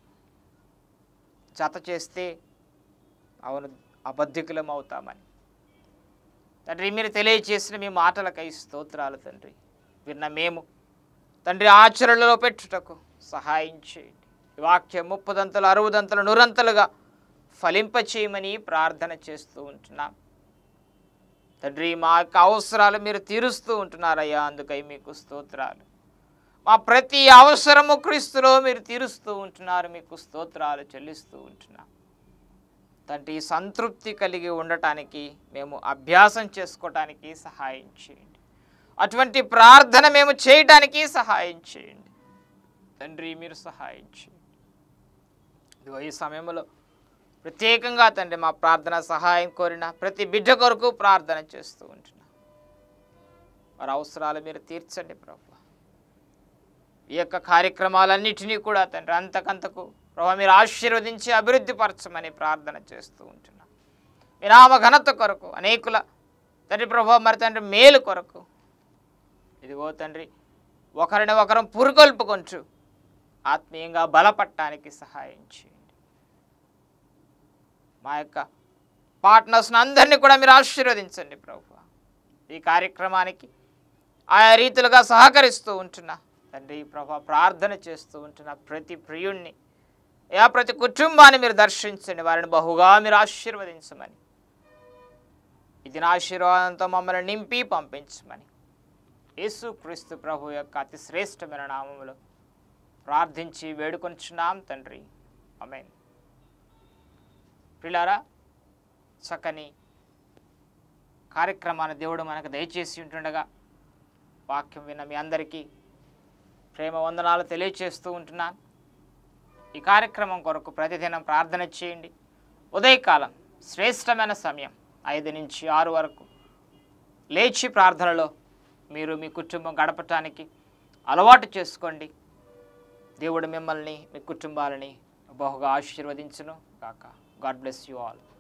జత చేస్తే అవును అబద్ధికులం అవుతామని తండ్రి మీరు తెలియచేసిన మీ మాటలకై స్తోత్రాలు తండ్రి విన్న మేము తండ్రి ఆచరణలో పెట్టుటకు సహాయం చేయండి ఈ వాక్యం ముప్పదంతలు అరవదంతలు నూరంతలుగా ఫలింపచేయమని ప్రార్థన చేస్తూ ఉంటున్నాం తండ్రి మా యొక్క అవసరాలు మీరు తీరుస్తూ ఉంటున్నారయ్యా అందుకై మీకు స్తోత్రాలు మా ప్రతి అవసరము క్రీస్తులో మీరు తీరుస్తూ ఉంటున్నారు మీకు స్తోత్రాలు చెల్లిస్తూ ఉంటున్నాం తండ్రి సంతృప్తి కలిగి ఉండటానికి మేము అభ్యాసం చేసుకోవటానికి సహాయం చేయండి అటువంటి ప్రార్థన మేము చేయటానికి సహాయం చేయండి తండ్రి మీరు సహాయం చేయండి ఇదిగో ఈ సమయంలో ప్రత్యేకంగా తండ్రి మా ప్రార్థన సహాయం కోరిన ప్రతి బిడ్డ కొరకు ప్రార్థన చేస్తూ ఉంటున్నా వారి అవసరాలు మీరు తీర్చండి ప్రభు ఈ యొక్క కార్యక్రమాలన్నిటినీ కూడా తండ్రి అంతకంతకు ప్రభు మీరు ఆశీర్వదించి అభివృద్ధి పరచమని ప్రార్థన చేస్తూ ఉంటున్నాం మీ నామ ఘనత కొరకు అనేకుల తండ్రి ప్రభు మరి తండ్రి మేలు కొరకు ఇదిగో తండ్రి ఒకరిని ఒకరం పురుగొల్పుకొంచు ఆత్మీయంగా బలపడటానికి సహాయం చేయండి మా యొక్క పార్ట్నర్స్ని అందరినీ కూడా మీరు ఆశీర్వదించండి ప్రభు ఈ కార్యక్రమానికి ఆయా రీతిలుగా సహకరిస్తూ ఉంటున్నా తండ్రి ప్రభా ప్రార్థన చేస్తూ ఉంటున్న ప్రతి ప్రియుణ్ణి యా ప్రతి కుటుంబాన్ని మీరు దర్శించండి వారిని బహుగా మీరు ఆశీర్వదించమని ఇది నా ఆశీర్వాదంతో మమ్మల్ని నింపి పంపించమని యేసు క్రీస్తు ప్రభు యొక్క అతి శ్రేష్టమైన నామములో ప్రార్థించి వేడుకొంచున్నాం తండ్రి అమెన్ పిల్లారా చక్కని కార్యక్రమాన్ని దేవుడు మనకు దయచేసి ఉంటుండగా వాక్యం విన్న మీ అందరికీ ప్రేమ వందనాలు తెలియచేస్తూ ఉంటున్నాను ఈ కార్యక్రమం కొరకు ప్రతిదినం ప్రార్థన చేయండి ఉదయకాలం శ్రేష్టమైన సమయం ఐదు నుంచి ఆరు వరకు లేచి ప్రార్థనలో మీరు మీ కుటుంబం గడపటానికి అలవాటు చేసుకోండి దేవుడు మిమ్మల్ని మీ కుటుంబాలని బహుగా ఆశీర్వదించును కాక గాడ్ బ్లెస్ యూ ఆల్